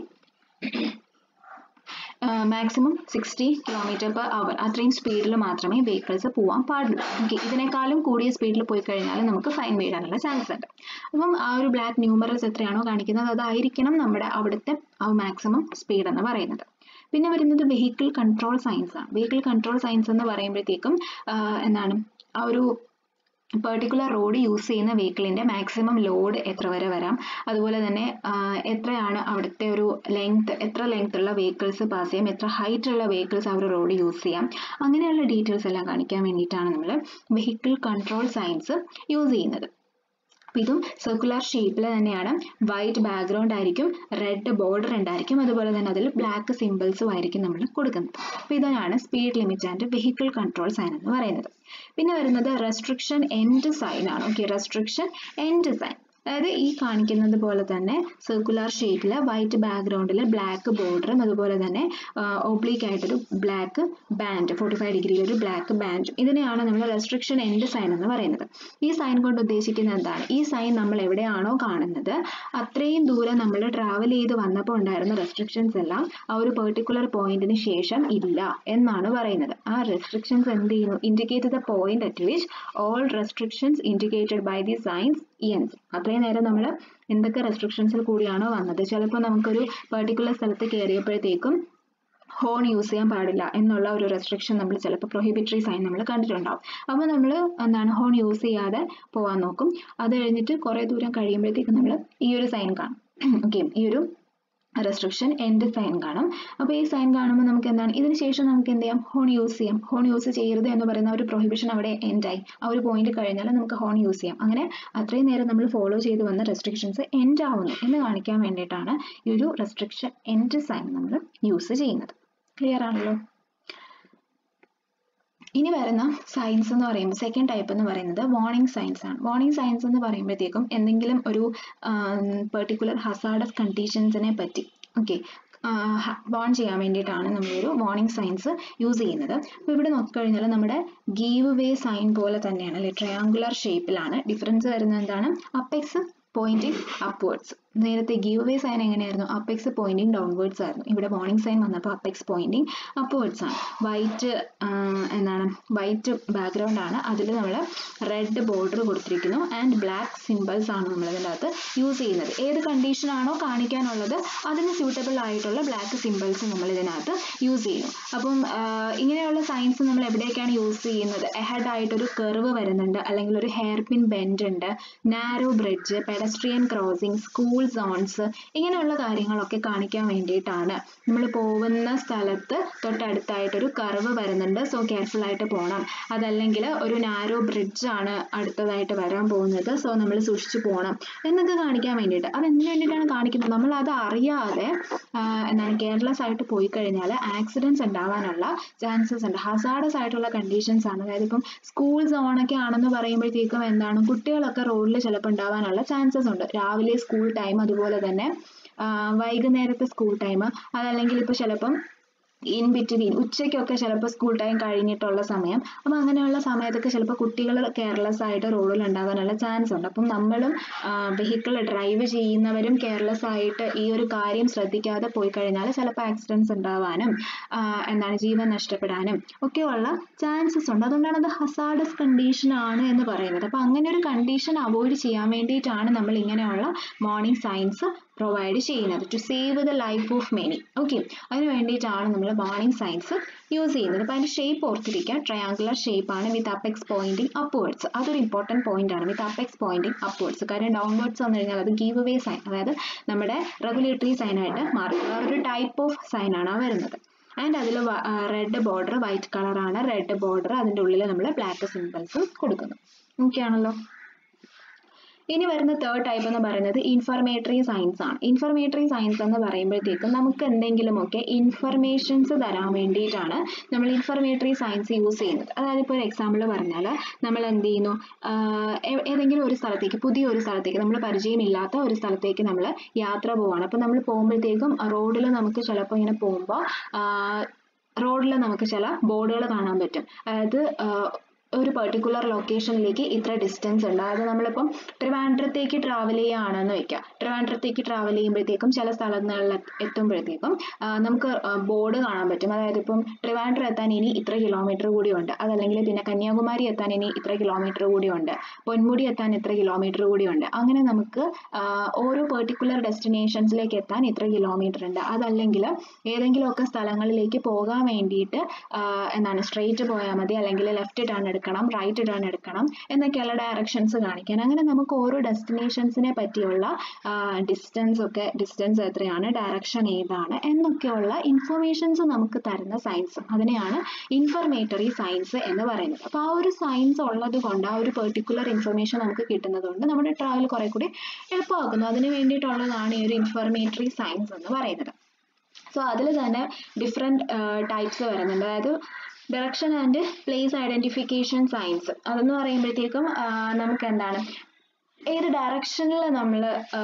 maximum sixty kilometre per hour അത്രയും സ്പീഡിൽ മാത്രമേ വെഹിക്കിൾസ് പോകാൻ പാടുള്ളൂ ഓക്കെ ഇതിനേക്കാളും കൂടിയ സ്പീഡിൽ പോയി കഴിഞ്ഞാൽ നമുക്ക് ഫൈൻ വീഴാനുള്ള ചാൻസ് ഉണ്ട് അപ്പം ആ ഒരു ബ്ലാക്ക് ന്യൂമറൽസ് എത്രയാണോ കാണിക്കുന്നത് അതായിരിക്കണം നമ്മുടെ അവിടുത്തെ ആ മാക്സിമം സ്പീഡ് എന്ന് പറയുന്നത് പിന്നെ വരുന്നത് വെഹിക്കിൾ കൺട്രോൾ സയൻസ് ആണ് വെഹിക്കിൾ കൺട്രോൾ സയൻസ് എന്ന് പറയുമ്പോഴത്തേക്കും എന്താണ് ആ ഒരു പെർട്ടിക്കുലർ റോഡ് യൂസ് ചെയ്യുന്ന വെഹിക്കിളിൻ്റെ മാക്സിമം ലോഡ് എത്ര വരെ വരാം അതുപോലെ തന്നെ എത്രയാണ് അവിടുത്തെ ഒരു ലെങ്ത് എത്ര ലെങ്ത് ഉള്ള വെഹിക്കിൾസ് പാസ് ചെയ്യാം എത്ര ഹൈറ്റ് ഉള്ള വെഹിക്കിൾസ് ആ ഒരു റോഡ് യൂസ് ചെയ്യാം അങ്ങനെയുള്ള ഡീറ്റെയിൽസ് എല്ലാം കാണിക്കാൻ വേണ്ടിയിട്ടാണ് നമ്മൾ വെഹിക്കിൾ കൺട്രോൾ സയൻസ് യൂസ് ചെയ്യുന്നത് അപ്പോൾ ഇതും സർക്കുലർ ഷേപ്പിൽ തന്നെയാണ് വൈറ്റ് ബാക്ക്ഗ്രൗണ്ട് ആയിരിക്കും റെഡ് ബോർഡർ ഉണ്ടായിരിക്കും അതുപോലെ തന്നെ അതിൽ ബ്ലാക്ക് സിമ്പിൾസും ആയിരിക്കും നമ്മൾ കൊടുക്കുന്നത് അപ്പോൾ ഇതാണ് speed limit and vehicle control sign എന്ന് പറയുന്നത് പിന്നെ വരുന്നത് റെസ്ട്രിക്ഷൻ എൻഡ് സൈൻ ആണ് ഓക്കെ റെസ്ട്രിക്ഷൻ എൻഡ് സൈൻ അതായത് ഈ കാണിക്കുന്നത് പോലെ തന്നെ സർക്കുലർ ഷേപ്പിൽ വൈറ്റ് ബാക്ക്ഗ്രൗണ്ടിൽ ബ്ലാക്ക് ബോർഡറും അതുപോലെ തന്നെ ഓബ്ലീക്ക് ആയിട്ടൊരു ബ്ലാക്ക് ബാൻഡ് ഫോർട്ടി ഫൈവ് ഡിഗ്രിയിൽ ഒരു ബ്ലാക്ക് ബാൻഡും ഇതിനെയാണ് നമ്മൾ റെസ്ട്രിക്ഷൻ എൻഡ് സൈൻ എന്ന് പറയുന്നത് ഈ സൈൻ കൊണ്ട് ഉദ്ദേശിക്കുന്നത് എന്താണ് ഈ സൈൻ നമ്മൾ എവിടെയാണോ കാണുന്നത് അത്രയും ദൂരം നമ്മൾ ട്രാവൽ ചെയ്ത് വന്നപ്പോൾ ഉണ്ടായിരുന്ന റെസ്ട്രിക്ഷൻസ് എല്ലാം ആ ഒരു പെർട്ടിക്കുലർ പോയിന്റിന് ശേഷം ഇല്ല എന്നാണ് പറയുന്നത് ആ റെസ്ട്രിക്ഷൻസ് എന്ത് ചെയ്യുന്നു indicate the point at which all restrictions indicated by the signs ഇയൻസ് അത്രയും നേരം നമ്മൾ എന്തൊക്കെ റെസ്ട്രിക്ഷൻസിൽ കൂടിയാണോ വന്നത് ചിലപ്പോൾ നമുക്കൊരു പെർട്ടിക്കുലർ സ്ഥലത്ത് കയറിയപ്പോഴത്തേക്കും ഹോൺ യൂസ് ചെയ്യാൻ പാടില്ല എന്നുള്ള ഒരു റെസ്ട്രിക്ഷൻ നമ്മൾ ചിലപ്പോൾ പ്രൊഹിബിറ്ററി സൈൻ നമ്മൾ കണ്ടിട്ടുണ്ടാവും അപ്പോൾ നമ്മൾ എന്താണ് ഹോൺ യൂസ് ചെയ്യാതെ പോകാൻ നോക്കും അത് കഴിഞ്ഞിട്ട് കുറേ ദൂരം കഴിയുമ്പോഴത്തേക്കും നമ്മൾ ഈ ഒരു സൈൻ കാണും ഓക്കെ ഈ ഒരു റെസ്ട്രിക്ഷൻ എൻഡ് സൈൻ കാണും അപ്പോൾ ഈ സൈൻ കാണുമ്പോൾ നമുക്ക് എന്താണ് ഇതിന് ശേഷം നമുക്ക് എന്ത് ചെയ്യാം ഹോൺ യൂസ് ചെയ്യാം ഹോൺ യൂസ് ചെയ്യരുത് എന്ന് പറയുന്ന ഒരു പ്രൊഹിബിഷൻ അവിടെ എൻഡായി ആ ഒരു പോയിന്റ് കഴിഞ്ഞാൽ നമുക്ക് ഹോൺ യൂസ് ചെയ്യാം അങ്ങനെ അത്രയും നേരം നമ്മൾ ഫോളോ ചെയ്ത് വന്ന റെസ്ട്രിക്ഷൻസ് എൻഡ് ആവുന്നു എന്ന് കാണിക്കാൻ വേണ്ടിയിട്ടാണ് ഈ ഒരു റെസ്ട്രിക്ഷൻ എൻഡ് സൈൻ നമ്മൾ യൂസ് ചെയ്യുന്നത് ക്ലിയർ ആണല്ലോ ഇനി വരുന്ന സയൻസ് എന്ന് പറയുമ്പോൾ സെക്കൻഡ് ടൈപ്പ് എന്ന് പറയുന്നത് വാർണിംഗ് സയൻസ് ആണ് വാർണിംഗ് സയൻസ് എന്ന് പറയുമ്പോഴത്തേക്കും എന്തെങ്കിലും ഒരു പെർട്ടിക്കുലർ ഹസാർഡസ് കണ്ടീഷൻസിനെ പറ്റി ഓക്കെ വാൺ ചെയ്യാൻ വേണ്ടിയിട്ടാണ് നമ്മളൊരു വാർണിംഗ് സയൻസ് യൂസ് ചെയ്യുന്നത് അപ്പോൾ ഇവിടെ നോക്കിക്കഴിഞ്ഞാൽ നമ്മുടെ ഗീവ് വേ സൈൻ പോലെ തന്നെയാണ് അല്ലെ ട്രയാങ്കുലർ ഷേപ്പിലാണ് ഡിഫറൻസ് വരുന്നത് എന്താണ് അപ്പെക്സ് പോയിന്റിങ് അപ്വേർഡ്സ് നേരത്തെ ഗീവ് വേ സൈൻ എങ്ങനെയായിരുന്നു അപ്പെക്സ് പോയിന്റിങ് ഡൗൺവേർഡ്സ് ആയിരുന്നു ഇവിടെ വാർണിംഗ് സൈൻ വന്നപ്പോൾ അപ്പെക്സ് പോയിന്റിങ് അപ്വേർഡ്സ് ആണ് വൈറ്റ് എന്താണ് വൈറ്റ് ബാക്ക്ഗ്രൗണ്ട് ആണ് അതിൽ നമ്മൾ റെഡ് ബോർഡർ കൊടുത്തിരിക്കുന്നു ആൻഡ് ബ്ലാക്ക് സിമ്പിൾസ് ആണ് നമ്മൾ ഇതിൻ്റെ അകത്ത് യൂസ് ചെയ്യുന്നത് ഏത് കണ്ടീഷൻ ആണോ കാണിക്കാനുള്ളത് അതിന് സ്യൂട്ടബിൾ ആയിട്ടുള്ള ബ്ലാക്ക് സിമ്പിൾസ് നമ്മൾ ഇതിനകത്ത് യൂസ് ചെയ്യുന്നു അപ്പം ഇങ്ങനെയുള്ള സൈൻസ് നമ്മൾ എവിടെയൊക്കെയാണ് യൂസ് ചെയ്യുന്നത് എഹഡ് ആയിട്ടൊരു കർവ് വരുന്നുണ്ട് അല്ലെങ്കിൽ ഒരു ഹെയർ പിൻ ബെൻഡ് ഉണ്ട് narrow bridge pedestrian crossing school zones ഇങ്ങനെയുള്ള കാര്യങ്ങളൊക്കെ കാണിക്കാൻ വേണ്ടിയിട്ടാണ് നമ്മൾ പോകുന്ന സ്ഥലത്ത് തൊട്ടടുത്തായിട്ടൊരു കർവ് വരുന്നുണ്ട് സോ കെയർഫുൾ ആയിട്ട് പോകണം അതല്ലെങ്കിൽ ഒരു നാരോ ബ്രിഡ്ജ് ആണ് അടുത്തതായിട്ട് വരാൻ പോകുന്നത് സോ നമ്മൾ സൂക്ഷിച്ചു പോകണം എന്നൊക്കെ കാണിക്കാൻ വേണ്ടിയിട്ട് അത് എന്തിനു വേണ്ടിയിട്ടാണ് കാണിക്കുന്നത് നമ്മൾ അത് അറിയാതെ എന്താണ് കെയർലെസ് ആയിട്ട് പോയി കഴിഞ്ഞാൽ ആക്സിഡൻസ് ഉണ്ടാവാനുള്ള ചാൻസസ് ഉണ്ട് ഹസാഡസ് ആയിട്ടുള്ള കണ്ടീഷൻസ് ആണ് അതായത് ഇപ്പം സ്കൂൾ സോണൊക്കെ ആണെന്ന് പറയുമ്പോഴത്തേക്കും എന്താണ് കുട്ടികളൊക്കെ റോഡിൽ ചിലപ്പോൾ ഉണ്ടാവാനുള്ള ചാൻസസ് ഉണ്ട് രാവിലെ സ്കൂൾ ടൈം അതുപോലെ തന്നെ വൈകുന്നേരത്തെ സ്കൂൾ ടൈം അതല്ലെങ്കിൽ ഇപ്പോൾ ചിലപ്പം ഇൻ ബിറ്റ്വീൻ ഉച്ചയ്ക്കൊക്കെ ചിലപ്പോൾ സ്കൂൾ ടൈം കഴിഞ്ഞിട്ടുള്ള സമയം അപ്പം അങ്ങനെയുള്ള സമയത്തൊക്കെ ചിലപ്പോൾ കുട്ടികൾ കെയർലെസ് ആയിട്ട് റോഡിൽ ഉണ്ടാകാനുള്ള ചാൻസ് ഉണ്ട് അപ്പം നമ്മളും വെഹിക്കിൾ ഡ്രൈവ് ചെയ്യുന്നവരും കെയർലെസ് ആയിട്ട് ഈ ഒരു കാര്യം ശ്രദ്ധിക്കാതെ പോയി കഴിഞ്ഞാൽ ചിലപ്പോൾ ആക്സിഡൻസ് ഉണ്ടാവാനും എന്താണ് ജീവൻ നഷ്ടപ്പെടാനും ഒക്കെയുള്ള ചാൻസസ് ഉണ്ട് അതുകൊണ്ടാണ് അത് ഹസാഡസ് കണ്ടീഷൻ ആണ് എന്ന് പറയുന്നത് അപ്പം അങ്ങനെ ഒരു കണ്ടീഷൻ അവോയ്ഡ് ചെയ്യാൻ വേണ്ടിയിട്ടാണ് നമ്മൾ ഇങ്ങനെയുള്ള മോർണിംഗ് സയൻസ് പ്രൊവൈഡ് ചെയ്യുന്നത് to save the life of many okay അതിന് വേണ്ടിയിട്ടാണ് നമ്മൾ മോർണിംഗ് സയൻസ് യൂസ് ചെയ്യുന്നത് അപ്പോൾ അതിൻ്റെ ഷേപ്പ് ഓർത്തിരിക്കുക ട്രയാങ്കുലർ ഷേപ്പ് ആണ് വിത്ത് അപ്പെക്സ് പോയിന്റിങ് അപ്വേർഡ്സ് അതൊരു ഇമ്പോർട്ടൻറ്റ് പോയിന്റ് ആണ് വിത്ത് അപ്പെക്സ് പോയിന്റിങ് അപ്വേർഡ്സ് കാരണം ഡൗൺവേർഡ്സ് വന്നു കഴിഞ്ഞാൽ അത് ഗീവ് അവേ സൈൻ അതായത് നമ്മുടെ റെഗുലേറ്ററി സൈനായിട്ട് മാറും വേറൊരു ടൈപ്പ് ഓഫ് സൈൻ ആണ് വരുന്നത് ആൻഡ് അതിൽ റെഡ് ബോർഡർ വൈറ്റ് കളറാണ് റെഡ് ബോർഡർ അതിൻ്റെ ഉള്ളിൽ നമ്മൾ ബ്ലാക്ക് സിമ്പിൾസ് കൊടുക്കുന്നു ഓക്കെ ആണല്ലോ ഇനി വരുന്ന തേർഡ് ടൈപ്പ് എന്ന് പറയുന്നത് ഇൻഫർമേറ്ററി സയൻസ് ആണ് ഇൻഫർമേറ്ററി സയൻസ് എന്ന് പറയുമ്പോഴത്തേക്കും നമുക്ക് എന്തെങ്കിലുമൊക്കെ ഇൻഫർമേഷൻസ് തരാൻ വേണ്ടിയിട്ടാണ് നമ്മൾ ഇൻഫർമേറ്ററി സയൻസ് യൂസ് ചെയ്യുന്നത് അതായത് ഇപ്പോൾ ഒരു എക്സാമ്പിൾ പറഞ്ഞാൽ നമ്മൾ എന്ത് ചെയ്യുന്നു ഏതെങ്കിലും ഒരു സ്ഥലത്തേക്ക് പുതിയ ഒരു സ്ഥലത്തേക്ക് നമ്മൾ പരിചയമില്ലാത്ത ഒരു സ്ഥലത്തേക്ക് നമ്മൾ യാത്ര പോവാണ് അപ്പോൾ നമ്മൾ പോകുമ്പോഴത്തേക്കും റോഡിൽ നമുക്ക് ചിലപ്പോൾ ഇങ്ങനെ പോകുമ്പോൾ റോഡിൽ നമുക്ക് ചില ബോർഡുകൾ കാണാൻ പറ്റും അതായത് ഒരു പെർട്ടിക്കുലർ ലൊക്കേഷനിലേക്ക് ഇത്ര ഡിസ്റ്റൻസ് ഉണ്ട് അതായത് നമ്മളിപ്പം ട്രിവാൻഡ്രത്തേക്ക് ട്രാവൽ ചെയ്യുകയാണെന്ന് വെക്കുക ട്രിവാൻഡ്രത്തേക്ക് ട്രാവൽ ചെയ്യുമ്പോഴത്തേക്കും ചില സ്ഥലങ്ങളിൽ എത്തുമ്പോഴത്തേക്കും നമുക്ക് ബോർഡ് കാണാൻ പറ്റും അതായത് ഇപ്പം ട്രിവാൻഡ്രം എത്താൻ ഇനി ഇത്ര കിലോമീറ്റർ കൂടി ഉണ്ട് അതല്ലെങ്കിൽ പിന്നെ കന്യാകുമാരി എത്താൻ ഇനി ഇത്ര കിലോമീറ്റർ കൂടി ഉണ്ട് പൊന്മുടി എത്താൻ ഇത്ര കിലോമീറ്റർ കൂടി ഉണ്ട് അങ്ങനെ നമുക്ക് ഓരോ പെർട്ടിക്കുലർ ഡെസ്റ്റിനേഷൻസിലേക്ക് എത്താൻ ഇത്ര കിലോമീറ്റർ ഉണ്ട് അതല്ലെങ്കിൽ ഏതെങ്കിലുമൊക്കെ സ്ഥലങ്ങളിലേക്ക് പോകാൻ വേണ്ടിയിട്ട് എന്താണ് സ്ട്രെയിറ്റ് പോയാൽ മതി അല്ലെങ്കിൽ ലെഫ്റ്റ് ടേൺ എടുക്കണം റൈറ്റ് ടേൺ എടുക്കണം എന്നൊക്കെയുള്ള ഡയറക്ഷൻസ് കാണിക്കാൻ അങ്ങനെ നമുക്ക് ഓരോ ഡെസ്റ്റിനേഷൻസിനെ പറ്റിയുള്ള ഡിസ്റ്റൻസ് ഒക്കെ ഡിസ്റ്റൻസ് എത്രയാണ് ഡയറക്ഷൻ ഏതാണ് എന്നൊക്കെയുള്ള ഇൻഫർമേഷൻസ് നമുക്ക് തരുന്ന സയൻസ് അതിനെയാണ് ഇൻഫർമേറ്ററി സയൻസ് എന്ന് പറയുന്നത് അപ്പോൾ ആ ഒരു സയൻസ് ഉള്ളത് കൊണ്ട് ആ ഒരു പെർട്ടിക്കുലർ ഇൻഫർമേഷൻ നമുക്ക് കിട്ടുന്നത് കൊണ്ട് നമ്മുടെ ട്രാവൽ കുറെ കൂടി എളുപ്പമാക്കുന്നു അതിന് വേണ്ടിയിട്ടുള്ളതാണ് ഈ ഒരു ഇൻഫർമേറ്ററി സയൻസ് എന്ന് പറയുന്നത് സോ അതിൽ തന്നെ ഡിഫറെൻറ്റ് ടൈപ്സ് വരുന്നുണ്ട് അതായത് direction and place identification signs അതെന്ന് പറയുമ്പോഴത്തേക്കും നമുക്ക് എന്താണ് ഏത് ഡയറക്ഷനിൽ നമ്മൾ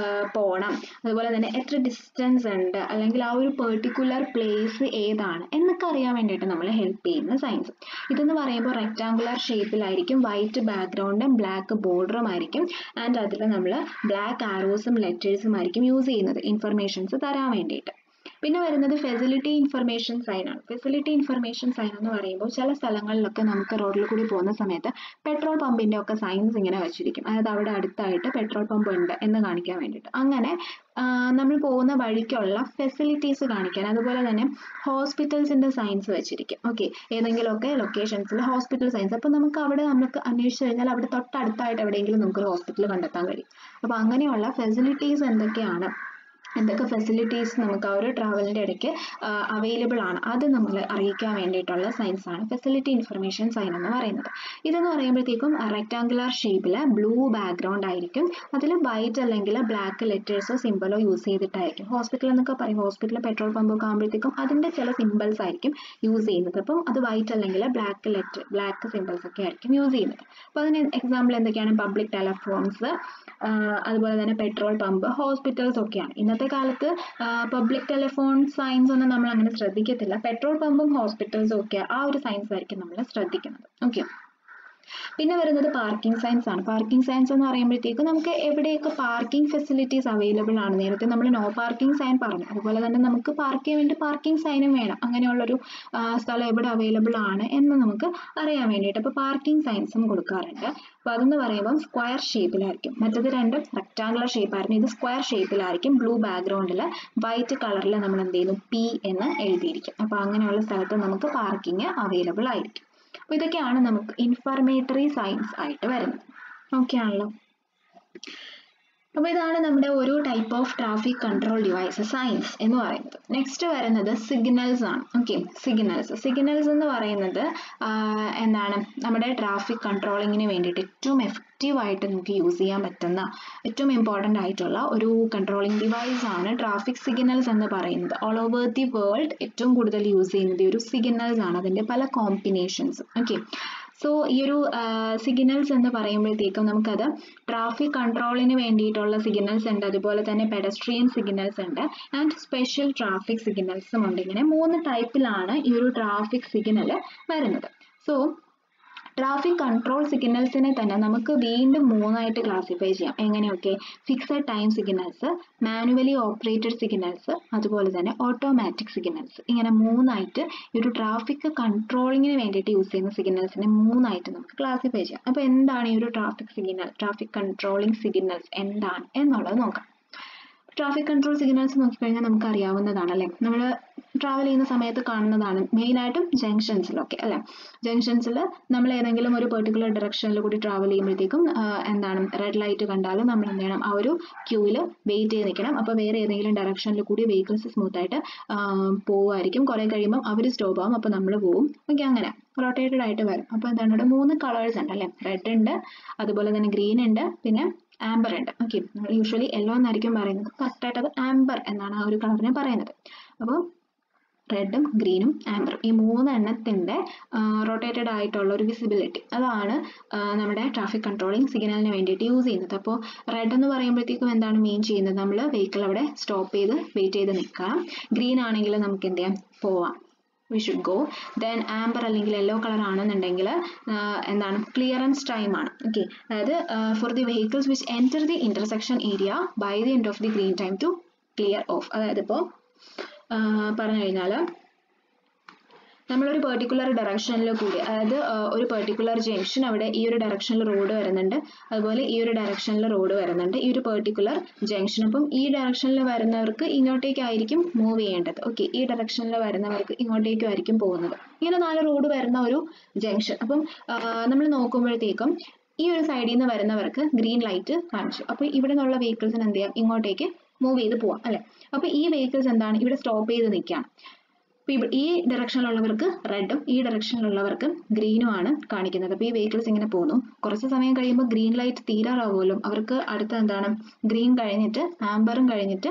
പോകണം അതുപോലെ തന്നെ എത്ര ഡിസ്റ്റൻസ് ഉണ്ട് അല്ലെങ്കിൽ ആ ഒരു പെർട്ടിക്കുലർ പ്ലേസ് ഏതാണ് എന്നൊക്കെ അറിയാൻ വേണ്ടിയിട്ട് നമ്മൾ ഹെൽപ്പ് ചെയ്യുന്ന സയൻസ് ഇതെന്ന് പറയുമ്പോൾ റെക്റ്റാങ്കുലർ ഷേപ്പിലായിരിക്കും വൈറ്റ് ബാക്ക്ഗ്രൗണ്ടും ബ്ലാക്ക് ബോർഡറും ആയിരിക്കും ആൻഡ് അതിൽ നമ്മൾ ബ്ലാക്ക് ആരോസും ലെറ്റേഴ്സും ആയിരിക്കും യൂസ് ചെയ്യുന്നത് ഇൻഫർമേഷൻസ് തരാൻ വേണ്ടിയിട്ട് പിന്നെ വരുന്നത് ഫെസിലിറ്റി ഇൻഫർമേഷൻ സൈൻ ആണ് ഫെസിലിറ്റി ഇൻഫർമേഷൻ സൈൻ എന്ന് പറയുമ്പോൾ ചില സ്ഥലങ്ങളിലൊക്കെ നമുക്ക് റോഡിൽ കൂടി പോകുന്ന സമയത്ത് പെട്രോൾ പമ്പിന്റെ ഒക്കെ സൈൻസ് ഇങ്ങനെ വെച്ചിരിക്കും അതായത് അവിടെ അടുത്തായിട്ട് പെട്രോൾ പമ്പ് ഉണ്ട് എന്ന് കാണിക്കാൻ വേണ്ടിയിട്ട് അങ്ങനെ നമ്മൾ പോകുന്ന വഴിക്കുള്ള ഫെസിലിറ്റീസ് കാണിക്കാൻ അതുപോലെ തന്നെ ഹോസ്പിറ്റൽസിന്റെ സയൻസ് വെച്ചിരിക്കും ഓക്കെ ഏതെങ്കിലുമൊക്കെ ലൊക്കേഷൻസിൽ ഹോസ്പിറ്റൽ സയൻസ് അപ്പോൾ നമുക്ക് അവിടെ നമുക്ക് അന്വേഷിച്ച് കഴിഞ്ഞാൽ അവിടെ തൊട്ടടുത്തായിട്ട് എവിടെയെങ്കിലും നമുക്കൊരു ഹോസ്പിറ്റൽ കണ്ടെത്താൻ കഴിയും അപ്പോൾ അങ്ങനെയുള്ള ഫെസിലിറ്റീസ് എന്തൊക്കെയാണ് എന്തൊക്കെ ഫെസിലിറ്റീസ് നമുക്ക് ആ ഒരു ട്രാവലിൻ്റെ ഇടയ്ക്ക് അവൈലബിൾ ആണ് അത് നമ്മൾ അറിയിക്കാൻ വേണ്ടിയിട്ടുള്ള സയൻസ് ആണ് ഫെസിലിറ്റി ഇൻഫർമേഷൻ സൈൻ എന്ന് പറയുന്നത് ഇതെന്ന് പറയുമ്പോഴത്തേക്കും റെക്ടാങ്കുലർ ഷേപ്പിൽ ബ്ലൂ ബാക്ക്ഗ്രൗണ്ട് ആയിരിക്കും അതിൽ വൈറ്റ് അല്ലെങ്കിൽ ബ്ലാക്ക് ലെറ്റേഴ്സോ സിമ്പിളോ യൂസ് ചെയ്തിട്ടായിരിക്കും ഹോസ്പിറ്റൽ എന്നൊക്കെ പറയും ഹോസ്പിറ്റലിൽ പെട്രോൾ പമ്പ് ഒക്കെ ആകുമ്പോഴത്തേക്കും അതിൻ്റെ ചില സിമ്പിൾസ് ആയിരിക്കും യൂസ് ചെയ്യുന്നത് അപ്പം അത് വൈറ്റ് അല്ലെങ്കിൽ ബ്ലാക്ക് ലെറ്റർ ബ്ലാക്ക് സിമ്പിൾസ് ഒക്കെ ആയിരിക്കും യൂസ് ചെയ്യുന്നത് അപ്പോൾ അതിന് എക്സാമ്പിൾ എന്തൊക്കെയാണ് പബ്ലിക് ടെലഫോൺസ് അതുപോലെ തന്നെ പെട്രോൾ പമ്പ് ഹോസ്പിറ്റൽസ് ഒക്കെയാണ് ഇന്നത്തെ കാലത്ത് പബ്ലിക് ടെലിഫോൺ സയൻസ് ഒന്നും നമ്മൾ അങ്ങനെ ശ്രദ്ധിക്കത്തില്ല പെട്രോൾ പമ്പും ഹോസ്പിറ്റൽസും ഒക്കെ ആ ഒരു സയൻസ് ആയിരിക്കും നമ്മൾ ശ്രദ്ധിക്കുന്നത് ഓക്കെ പിന്നെ വരുന്നത് പാർക്കിംഗ് സയൻസ് ആണ് പാർക്കിംഗ് സയൻസ് എന്ന് പറയുമ്പോഴത്തേക്ക് നമുക്ക് എവിടെയൊക്കെ പാർക്കിംഗ് ഫെസിലിറ്റീസ് അവൈലബിൾ ആണ് നേരത്തെ നമ്മൾ നോ പാർക്കിംഗ് സൈൻ പറഞ്ഞു അതുപോലെ തന്നെ നമുക്ക് പാർക്ക് ചെയ്യാൻ വേണ്ടി പാർക്കിംഗ് സൈനും വേണം അങ്ങനെയുള്ളൊരു സ്ഥലം എവിടെ അവൈലബിൾ ആണ് എന്ന് നമുക്ക് അറിയാൻ വേണ്ടിയിട്ട് അപ്പോൾ പാർക്കിംഗ് സയൻസും കൊടുക്കാറുണ്ട് അപ്പോൾ അതെന്ന് പറയുമ്പോൾ സ്ക്വയർ ഷേപ്പിലായിരിക്കും മറ്റത് രണ്ടും റെക്ടാങ്കുലർ ഷേപ്പായിരുന്നു ഇത് സ്ക്വയർ ഷേപ്പിലായിരിക്കും ബ്ലൂ ബാക്ക്ഗ്രൗണ്ടിൽ വൈറ്റ് കളറിൽ നമ്മൾ എന്ത് ചെയ്യുന്നു പി എന്ന് എഴുതിയിരിക്കും അപ്പോൾ അങ്ങനെയുള്ള സ്ഥലത്ത് നമുക്ക് പാർക്കിംഗ് അവൈലബിൾ ആയിരിക്കും അപ്പോൾ ഇതൊക്കെയാണ് നമുക്ക് ഇൻഫർമേറ്ററി സയൻസ് ആയിട്ട് വരുന്നത് ഓക്കെ ആണല്ലോ അപ്പോൾ ഇതാണ് നമ്മുടെ ഒരു type of traffic control device signs എന്ന് പറയുന്നത് നെക്സ്റ്റ് വരുന്നത് സിഗ്നൽസ് ആണ് ഓക്കെ സിഗ്നൽസ് സിഗ്നൽസ് എന്ന് പറയുന്നത് എന്താണ് നമ്മുടെ ട്രാഫിക് കൺട്രോളിങ്ങിന് വേണ്ടിയിട്ട് ഏറ്റവും എഫക്റ്റീവ് ആയിട്ട് നമുക്ക് യൂസ് ചെയ്യാൻ പറ്റുന്ന ഏറ്റവും ഇമ്പോർട്ടൻ്റ് ആയിട്ടുള്ള ഒരു കൺട്രോളിംഗ് ഡിവൈസ് ആണ് ട്രാഫിക് സിഗ്നൽസ് എന്ന് പറയുന്നത് ഓൾ ഓവർ ദി വേൾഡ് ഏറ്റവും കൂടുതൽ യൂസ് ചെയ്യുന്നത് ഈ ഒരു സിഗ്നൽസ് ആണ് അതിൻ്റെ പല കോമ്പിനേഷൻസ് ഓക്കെ സോ ഈ ഒരു സിഗ്നൽസ് എന്ന് പറയുമ്പോഴത്തേക്കും നമുക്കത് ട്രാഫിക് കൺട്രോളിന് വേണ്ടിയിട്ടുള്ള സിഗ്നൽസ് ഉണ്ട് അതുപോലെ തന്നെ പെഡസ്ട്രിയൻ സിഗ്നൽസ് ഉണ്ട് ആൻഡ് സ്പെഷ്യൽ ട്രാഫിക് സിഗ്നൽസും ഉണ്ട് ഇങ്ങനെ മൂന്ന് ടൈപ്പിലാണ് ഈ ഒരു ട്രാഫിക് സിഗ്നൽ വരുന്നത് സോ ട്രാഫിക് കൺട്രോൾ സിഗ്നൽസിനെ തന്നെ നമുക്ക് വീണ്ടും മൂന്നായിട്ട് ക്ലാസിഫൈ ചെയ്യാം എങ്ങനെയൊക്കെ fixed time signals manually operated signals അതുപോലെ തന്നെ ഓട്ടോമാറ്റിക് സിഗ്നൽസ് ഇങ്ങനെ മൂന്നായിട്ട് ഈ ഒരു ട്രാഫിക് കൺട്രോളിങ്ങിന് വേണ്ടിയിട്ട് യൂസ് ചെയ്യുന്ന സിഗ്നൽസിനെ മൂന്നായിട്ട് നമുക്ക് ക്ലാസിഫൈ ചെയ്യാം അപ്പോൾ എന്താണ് ഈ ഒരു traffic signal traffic controlling signals എന്താണ് എന്നുള്ളത് നോക്കാം ട്രാഫിക് കൺട്രോൾ സിഗ്നൽസ് നോക്കിക്കഴിഞ്ഞാൽ നമുക്ക് അറിയാവുന്നതാണ് അല്ലേ നമ്മൾ ട്രാവൽ ചെയ്യുന്ന സമയത്ത് കാണുന്നതാണ് മെയിനായിട്ടും ജംഗ്ഷൻസിലൊക്കെ അല്ലേ ജംഗ്ഷൻസിൽ നമ്മൾ ഏതെങ്കിലും ഒരു പെർട്ടിക്കുലർ ഡയറക്ഷനിൽ കൂടി ട്രാവൽ ചെയ്യുമ്പോഴത്തേക്കും എന്താണ് റെഡ് ലൈറ്റ് കണ്ടാൽ നമ്മൾ എന്ത് ചെയ്യണം ആ ഒരു ക്യൂവിൽ വെയിറ്റ് ചെയ്ത് നിൽക്കണം അപ്പോൾ വേറെ ഏതെങ്കിലും ഡയറക്ഷനിൽ കൂടി വെഹിക്കിൾസ് സ്മൂത്ത് ആയിട്ട് പോവുമായിരിക്കും കുറേ കഴിയുമ്പോൾ അവർ സ്റ്റോപ്പ് ആവും അപ്പോൾ നമ്മൾ പോവും ഓക്കെ അങ്ങനെ റൊട്ടേറ്റഡ് ആയിട്ട് വരും അപ്പോൾ എന്താണ് ഇവിടെ മൂന്ന് കളേഴ്സ് ഉണ്ട് അല്ലേ റെഡ് ഉണ്ട് അതുപോലെ തന്നെ ഗ്രീൻ ഉണ്ട് പിന്നെ ആംബർ ഉണ്ട് ഓക്കെ നമ്മൾ യൂഷ്വലി യെല്ലോ എന്നായിരിക്കും പറയുന്നത് കറക്റ്റായിട്ട് അത് ആംബർ എന്നാണ് ആ ഒരു കളറിനെ പറയുന്നത് അപ്പോൾ റെഡും ഗ്രീനും ആംബറും ഈ മൂന്നെണ്ണത്തിൻ്റെ റൊട്ടേറ്റഡ് ആയിട്ടുള്ള ഒരു വിസിബിലിറ്റി അതാണ് നമ്മുടെ ട്രാഫിക് കൺട്രോളിങ് സിഗ്നലിന് വേണ്ടിയിട്ട് യൂസ് ചെയ്യുന്നത് അപ്പോൾ റെഡ് എന്ന് പറയുമ്പോഴത്തേക്കും എന്താണ് മെയിൻ ചെയ്യുന്നത് നമ്മൾ വെഹിക്കിൾ അവിടെ സ്റ്റോപ്പ് ചെയ്ത് വെയിറ്റ് ചെയ്ത് നിൽക്കാം ഗ്രീൻ ആണെങ്കിൽ നമുക്ക് എന്ത് ചെയ്യാം പോവാം we should go then amber അല്ലെങ്കിൽ യെല്ലോ കളർ ആണെന്നുണ്ടെങ്കിൽ എന്താണ് ക്ലിയറൻസ് ടൈം ആണ് ഓക്കെ അതായത് for the vehicles which enter the intersection area by the end of the green time to clear off അതായത് ഇപ്പോൾ പറഞ്ഞു കഴിഞ്ഞാൽ നമ്മളൊരു പെർട്ടിക്കുലർ ഡയറക്ഷനിൽ കൂടി അതായത് ഒരു പെർട്ടിക്കുലർ ജംഗ്ഷൻ അവിടെ ഈ ഒരു ഡയറക്ഷനിൽ റോഡ് വരുന്നുണ്ട് അതുപോലെ ഈ ഒരു ഡയറക്ഷനിൽ റോഡ് വരുന്നുണ്ട് ഈ ഒരു പെർട്ടിക്കുലർ ജംഗ്ഷൻ അപ്പം ഈ ഡയറക്ഷനിൽ വരുന്നവർക്ക് ഇങ്ങോട്ടേക്കായിരിക്കും മൂവ് ചെയ്യേണ്ടത് ഓക്കെ ഈ ഡയറക്ഷനിൽ വരുന്നവർക്ക് ഇങ്ങോട്ടേക്കും ആയിരിക്കും പോകുന്നത് ഇങ്ങനെ നാല് റോഡ് വരുന്ന ഒരു ജംഗ്ഷൻ അപ്പം നമ്മൾ നോക്കുമ്പോഴത്തേക്കും ഈ ഒരു സൈഡിൽ നിന്ന് വരുന്നവർക്ക് ഗ്രീൻ ലൈറ്റ് കാണിച്ചു അപ്പോൾ ഇവിടെ നിന്നുള്ള വെഹിക്കിൾസിന് എന്ത് ചെയ്യാം ഇങ്ങോട്ടേക്ക് മൂവ് ചെയ്ത് പോവാം അല്ലെ അപ്പോൾ ഈ വെഹിക്കിൾസ് എന്താണ് ഇവിടെ സ്റ്റോപ്പ് ചെയ്ത് നിൽക്കുകയാണ് അപ്പോൾ ഈ ഡയറക്ഷനിലുള്ളവർക്ക് റെഡും ഈ ഡയറക്ഷനിലുള്ളവർക്ക് ഗ്രീനും ആണ് കാണിക്കുന്നത് അപ്പോൾ ഈ വെഹിക്കിൾസ് ഇങ്ങനെ പോകുന്നു കുറച്ച് സമയം കഴിയുമ്പോൾ ഗ്രീൻ ലൈറ്റ് തീരാറാവുമല്ലോ അവർക്ക് അടുത്ത എന്താണ് ഗ്രീൻ കഴിഞ്ഞിട്ട് ആംബറും കഴിഞ്ഞിട്ട്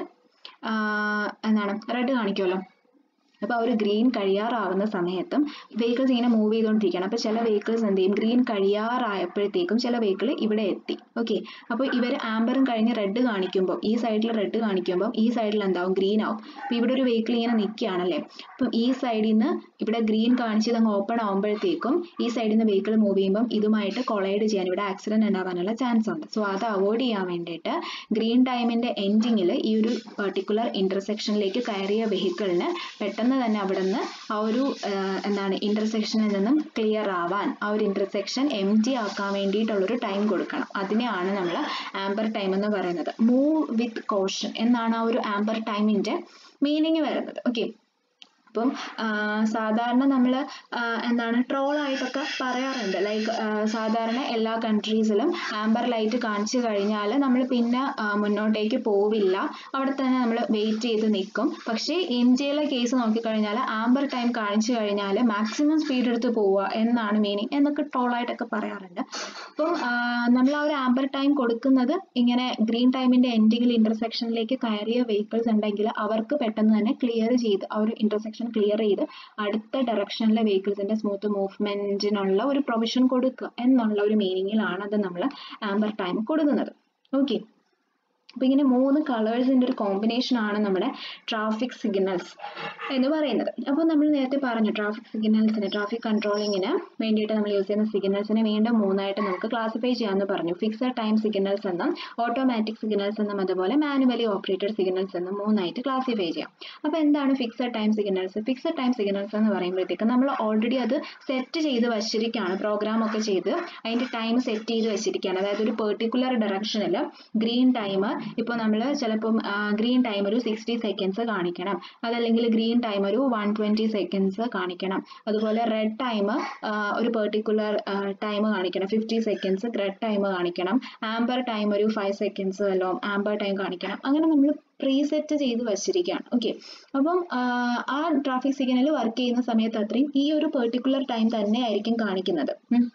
എന്താണ് റെഡ് കാണിക്കുമല്ലോ അപ്പോൾ ആ ഒരു ഗ്രീൻ കഴിയാറാവുന്ന സമയത്തും വെഹിക്കിൾസ് ഇങ്ങനെ മൂവ് ചെയ്തുകൊണ്ടിരിക്കുകയാണ് അപ്പോൾ ചില വെഹിക്കിൾസ് എന്ത് ചെയ്യും ഗ്രീൻ കഴിയാറായപ്പോഴത്തേക്കും ചില വെഹിക്കിൾ ഇവിടെ എത്തി ഓക്കെ അപ്പോൾ ഇവർ ആംബറും കഴിഞ്ഞ് റെഡ് കാണിക്കുമ്പോൾ ഈ സൈഡിൽ റെഡ് കാണിക്കുമ്പോൾ ഈ സൈഡിൽ എന്താവും ഗ്രീൻ ആവും അപ്പോൾ ഇവിടെ ഒരു വെഹിക്കിൾ ഇങ്ങനെ നിൽക്കുകയാണല്ലേ അപ്പം ഈ സൈഡിൽ നിന്ന് ഇവിടെ ഗ്രീൻ കാണിച്ചത് അങ്ങ് ഓപ്പൺ ആകുമ്പോഴത്തേക്കും ഈ സൈഡിൽ നിന്ന് വെഹിക്കിൾ മൂവ് ചെയ്യുമ്പോൾ ഇതുമായിട്ട് കൊളൈഡ് ചെയ്യാൻ ഇവിടെ ആക്സിഡന്റ് ഉണ്ടാവാനുള്ള ചാൻസ് ഉണ്ട് സോ അത് അവോയ്ഡ് ചെയ്യാൻ വേണ്ടിയിട്ട് ഗ്രീൻ ടൈമിന്റെ എൻഡിങ്ങിൽ ഈ ഒരു പെർട്ടിക്കുലർ ഇന്റർസെക്ഷനിലേക്ക് കയറിയ വെഹിക്കിളിന് പെട്ടെന്ന് തന്നെ അവിടെ നിന്ന് ആ ഒരു എന്താണ് ഇന്റർസെക്ഷനിൽ നിന്നും ക്ലിയർ ആവാൻ ആ ഒരു ഇന്റർസെക്ഷൻ എം ടി ആക്കാൻ വേണ്ടിയിട്ടുള്ളൊരു ടൈം കൊടുക്കണം അതിനെയാണ് നമ്മൾ ആംബർ ടൈം എന്ന് പറയുന്നത് മൂവ് വിത്ത് കോഷൻ എന്നാണ് ആ ഒരു ആംബർ ടൈമിന്റെ മീനിങ് വരുന്നത് ഓക്കെ അപ്പം സാധാരണ നമ്മൾ എന്താണ് ട്രോൾ ആയിട്ടൊക്കെ പറയാറുണ്ട് ലൈക്ക് സാധാരണ എല്ലാ കൺട്രീസിലും ആംബർ ലൈറ്റ് കാണിച്ചു കഴിഞ്ഞാൽ നമ്മൾ പിന്നെ മുന്നോട്ടേക്ക് പോവില്ല അവിടെ തന്നെ നമ്മൾ വെയിറ്റ് ചെയ്ത് നിൽക്കും പക്ഷേ ഇന്ത്യയിലെ കേസ് നോക്കിക്കഴിഞ്ഞാൽ ആംബർ ടൈം കാണിച്ചു കഴിഞ്ഞാൽ മാക്സിമം സ്പീഡ് എടുത്ത് പോവുക എന്നാണ് മീനിങ് എന്നൊക്കെ ട്രോൾ ആയിട്ടൊക്കെ പറയാറുണ്ട് അപ്പം നമ്മൾ ആ ഒരു ആംബർ ടൈം കൊടുക്കുന്നത് ഇങ്ങനെ ഗ്രീൻ ടൈമിന്റെ എൻഡിങ്ങിൽ ഇന്റർസെക്ഷനിലേക്ക് കയറിയ വെഹിക്കിൾസ് ഉണ്ടെങ്കിൽ അവർക്ക് പെട്ടെന്ന് തന്നെ ക്ലിയർ ചെയ്ത് ആ ഒരു ഇന്റർസെക്ഷൻ ക്ലിയർ ചെയ്ത് അടുത്ത ഡയറക്ഷനിലെ വെഹിക്കിൾസിന്റെ സ്മൂത്ത് മൂവ്മെന്റിനുള്ള ഒരു പ്രൊവിഷൻ കൊടുക്കുക എന്നുള്ള ഒരു മീനിങ്ങിലാണ് അത് നമ്മൾ ആംബർ ടൈം കൊടുക്കുന്നത് ഓക്കെ അപ്പോൾ ഇങ്ങനെ മൂന്ന് കളേഴ്സിൻ്റെ ഒരു കോമ്പിനേഷൻ ആണ് നമ്മുടെ ട്രാഫിക് സിഗ്നൽസ് എന്ന് പറയുന്നത് അപ്പോൾ നമ്മൾ നേരത്തെ പറഞ്ഞു ട്രാഫിക് സിഗ്നൽസിന് ട്രാഫിക് കൺട്രോളിങ്ങിന് വേണ്ടിയിട്ട് നമ്മൾ യൂസ് ചെയ്യുന്ന സിഗ്നൽസിനെ വീണ്ടും മൂന്നായിട്ട് നമുക്ക് ക്ലാസിഫൈ ചെയ്യാമെന്ന് പറഞ്ഞു ഫിക്സഡ് ടൈം സിഗ്നൽസ് എന്നും ഓട്ടോമാറ്റിക് സിഗ്നൽസ് എന്നും അതുപോലെ മാനുവലി ഓപ്പറേറ്റഡ് സിഗ്നൽസ് എന്നും മൂന്നായിട്ട് ക്ലാസിഫൈ ചെയ്യാം അപ്പോൾ എന്താണ് fixed time signals fixed time signals എന്ന് പറയുമ്പോഴത്തേക്ക് നമ്മൾ ഓൾറെഡി അത് സെറ്റ് ചെയ്ത് വച്ചിരിക്കുകയാണ് പ്രോഗ്രാം ഒക്കെ ചെയ്ത് അതിൻ്റെ ടൈം സെറ്റ് ചെയ്ത് വെച്ചിരിക്കുകയാണ് അതായത് ഒരു പെർട്ടിക്കുലർ ഡയറക്ഷനിൽ ഗ്രീൻ ടൈം ഇപ്പോൾ നമ്മൾ ചിലപ്പം ഗ്രീൻ ടൈം ഒരു സിക്സ്റ്റി സെക്കൻഡ്സ് കാണിക്കണം അതല്ലെങ്കിൽ ഗ്രീൻ ടൈം ഒരു വൺ ട്വൻറ്റി സെക്കൻഡ്സ് കാണിക്കണം അതുപോലെ റെഡ് ടൈം ഒരു പെർട്ടിക്കുലർ ടൈം കാണിക്കണം ഫിഫ്റ്റി സെക്കൻഡ്സ് റെഡ് ടൈം കാണിക്കണം ആംബർ ടൈം ഒരു ഫൈവ് സെക്കൻഡ്സ് വല്ലതും ആംബർ ടൈം കാണിക്കണം അങ്ങനെ നമ്മൾ പ്രീസെറ്റ് ചെയ്ത് വച്ചിരിക്കുകയാണ് ഓക്കെ അപ്പം ആ ട്രാഫിക് സിഗ്നൽ വർക്ക് ചെയ്യുന്ന സമയത്ത് അത്രയും ഈ ഒരു പെർട്ടിക്കുലർ ടൈം തന്നെ ആയിരിക്കും കാണിക്കുന്നത്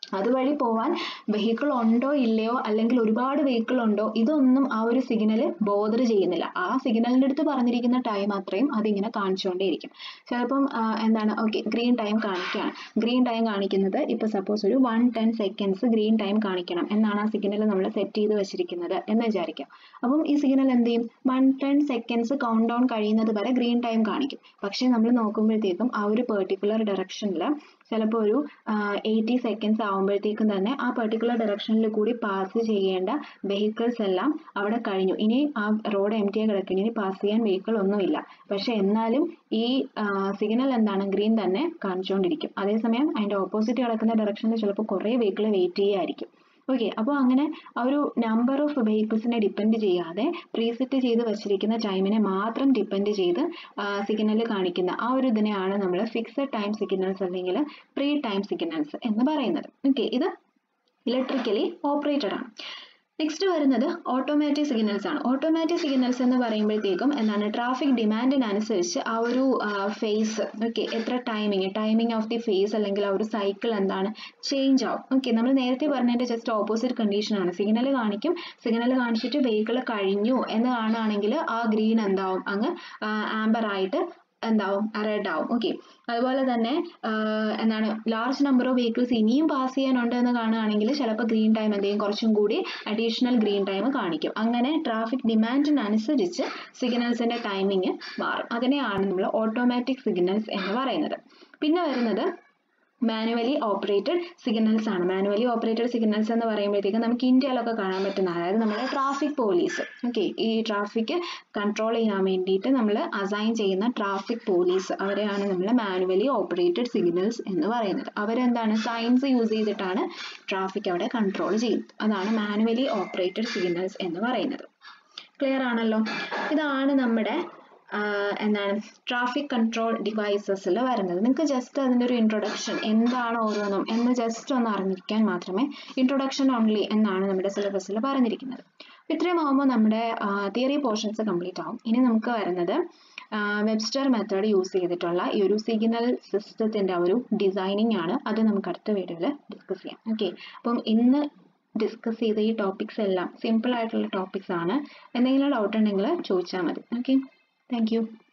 അതുവഴി പോവാൻ വെഹിക്കിൾ ഉണ്ടോ ഇല്ലയോ അല്ലെങ്കിൽ ഒരുപാട് വെഹിക്കിൾ ഉണ്ടോ ഇതൊന്നും ആ ഒരു സിഗ്നൽ ബോദർ ചെയ്യുന്നില്ല ആ സിഗ്നലിൻ്റെ അടുത്ത് പറഞ്ഞിരിക്കുന്ന ടൈം അത്രയും അതിങ്ങനെ കാണിച്ചുകൊണ്ടേയിരിക്കും ചിലപ്പം ആ, എന്താണ് ഓക്കെ ഗ്രീൻ ടൈം കാണിക്കുകയാണ് ഗ്രീൻ ടൈം കാണിക്കുന്നത് ഇപ്പോൾ സപ്പോസ് ഒരു one ten seconds green time കാണിക്കണം എന്നാണ് ആ സിഗ്നൽ നമ്മൾ സെറ്റ് ചെയ്ത് വെച്ചിരിക്കുന്നത് എന്ന് വിചാരിക്കാം അപ്പം ഈ സിഗ്നൽ എന്ത് ചെയ്യും one ten seconds count down കഴിയുന്നത് വരെ ഗ്രീൻ ടൈം കാണിക്കും പക്ഷേ നമ്മൾ നോക്കുമ്പോഴത്തേക്കും ആ ഒരു പെർട്ടിക്കുലർ ഡയറക്ഷനിൽ ചിലപ്പോൾ ഒരു എയ്റ്റി സെക്കൻഡ്സ് ആകുമ്പോഴത്തേക്കും തന്നെ ആ പെർട്ടിക്കുലർ ഡയറക്ഷനിൽ കൂടി പാസ് ചെയ്യേണ്ട വെഹിക്കിൾസ് എല്ലാം അവിടെ കഴിഞ്ഞു ഇനി ആ റോഡ് എം ടി കിടക്കുന്നു ഇനി പാസ് ചെയ്യാൻ വെഹിക്കിൾ ഒന്നുമില്ല പക്ഷെ എന്നാലും ഈ സിഗ്നൽ എന്താണ് ഗ്രീൻ തന്നെ കാണിച്ചുകൊണ്ടിരിക്കും അതേസമയം അതിൻ്റെ ഓപ്പോസിറ്റ് കിടക്കുന്ന ഡയറക്ഷനിൽ ചിലപ്പോൾ കുറേ വെഹിക്കിൾ വെയിറ്റ് ചെയ്യുമായിരിക്കും ഓക്കെ അപ്പോൾ അങ്ങനെ ആ ഒരു നമ്പർ ഓഫ് വെഹിക്കിൾസിനെ ഡിപ്പെൻഡ് ചെയ്യാതെ പ്രീസെറ്റ് ചെയ്ത് വച്ചിരിക്കുന്ന ടൈമിനെ മാത്രം ഡിപ്പെൻഡ് ചെയ്ത് സിഗ്നൽ കാണിക്കുന്ന ആ ഒരു ഇതിനെയാണ് നമ്മൾ ഫിക്സഡ് ടൈം സിഗ്നൽസ് അല്ലെങ്കിൽ പ്രീ ടൈം സിഗ്നൽസ് എന്ന് പറയുന്നത് ഓക്കെ ഇത് ഇലക്ട്രിക്കലി ഓപ്പറേറ്റഡ് ആണ് നെക്സ്റ്റ് വരുന്നത് ഓട്ടോമാറ്റിക് സിഗ്നൽസ് ആണ് ഓട്ടോമാറ്റിക് സിഗ്നൽസ് എന്ന് പറയുമ്പോഴത്തേക്കും എന്താണ് ട്രാഫിക് ഡിമാൻഡിനനുസരിച്ച് ആ ഒരു ഫേസ് ഓക്കെ എത്ര timing timing of the phase അല്ലെങ്കിൽ ആ ഒരു സൈക്കിൾ എന്താണ് ചേഞ്ച് ആവും ഓക്കെ നമ്മൾ നേരത്തെ പറഞ്ഞതിന്റെ ജസ്റ്റ് ഓപ്പോസിറ്റ് കണ്ടീഷൻ ആണ് സിഗ്നൽ കാണിക്കും സിഗ്നൽ കാണിച്ചിട്ട് വെഹിക്കിൾ കഴിഞ്ഞു എന്ന് കാണുകയാണെങ്കിൽ ആ ഗ്രീൻ എന്താവും അങ്ങ് ആംബർ ആയിട്ട് എന്താവും റെഡ് ആവും ഓക്കെ അതുപോലെ തന്നെ ആഹ് എന്താണ് ലാർജ് നമ്പർ ഓഫ് വെഹിക്കിൾസ് ഇനിയും പാസ് ചെയ്യാനുണ്ട് എന്ന് കാണുകയാണെങ്കിൽ ചിലപ്പോൾ ഗ്രീൻ ടൈം എന്തെങ്കിലും കുറച്ചും കൂടി അഡീഷണൽ ഗ്രീൻ ടൈം കാണിക്കും അങ്ങനെ ട്രാഫിക് ഡിമാൻഡിനനുസരിച്ച് സിഗ്നൽസിന്റെ ടൈമിങ് മാറും അതിനെയാണ് നമ്മൾ ഓട്ടോമാറ്റിക് സിഗ്നൽസ് എന്ന് പറയുന്നത് പിന്നെ വരുന്നത് മാനുവലി ഓപ്പറേറ്റഡ് സിഗ്നൽസ് ആണ് മാനുവലി ഓപ്പറേറ്റഡ് സിഗ്നൽസ് എന്ന് പറയുമ്പോഴത്തേക്കും നമുക്ക് ഇന്ത്യയിലൊക്കെ കാണാൻ പറ്റുന്ന അതായത് നമ്മുടെ ട്രാഫിക് പോലീസ് ഓക്കെ ഈ ട്രാഫിക് കൺട്രോൾ ചെയ്യാൻ വേണ്ടിയിട്ട് നമ്മൾ അസൈൻ ചെയ്യുന്ന ട്രാഫിക് പോലീസ് അവരെയാണ് നമ്മൾ മാനുവലി ഓപ്പറേറ്റഡ് സിഗ്നൽസ് എന്ന് പറയുന്നത് അവരെന്താണ് സയൻസ് യൂസ് ചെയ്തിട്ടാണ് ട്രാഫിക് അവിടെ കൺട്രോൾ ചെയ്യുന്നത് അതാണ് മാനുവലി ഓപ്പറേറ്റഡ് സിഗ്നൽസ് എന്ന് പറയുന്നത് ക്ലിയർ ആണല്ലോ ഇതാണ് നമ്മുടെ ആഹ് എന്താണ് ട്രാഫിക് കൺട്രോൾ ഡിവൈസസിൽ വരുന്നത് നിങ്ങൾക്ക് ജസ്റ്റ് അതിൻ്റെ ഒരു ഇൻട്രൊഡക്ഷൻ എന്താണ് ഓരോന്നും എന്ന് ജസ്റ്റ് ഒന്ന് അറിഞ്ഞിരിക്കാൻ മാത്രമേ ഇൻട്രൊഡക്ഷൻ ഓൺലി എന്നാണ് നമ്മുടെ സിലബസിൽ പറഞ്ഞിരിക്കുന്നത് അപ്പോൾ ഇത്രയും ആകുമ്പോൾ നമ്മുടെ തിയറി പോർഷൻസ് കംപ്ലീറ്റ് ആവും ഇനി നമുക്ക് വരുന്നത് വെബ്സ്റ്റർ മെത്തേഡ് യൂസ് ചെയ്തിട്ടുള്ള ഈ ഒരു സിഗ്നൽ സിസ്റ്റത്തിൻ്റെ ഒരു ഡിസൈനിങ് ആണ് അത് നമുക്ക് അടുത്ത വീഡിയോയിൽ ഡിസ്കസ് ചെയ്യാം ഓക്കെ അപ്പം ഇന്ന് ഡിസ്കസ് ചെയ്ത ഈ ടോപ്പിക്സ് എല്ലാം സിമ്പിൾ ആയിട്ടുള്ള ടോപ്പിക്സ് ആണ് എന്തെങ്കിലും ഡൗട്ട് ഉണ്ടെങ്കിൽ ചോദിച്ചാൽ മതി ഓക്കെ Thank you.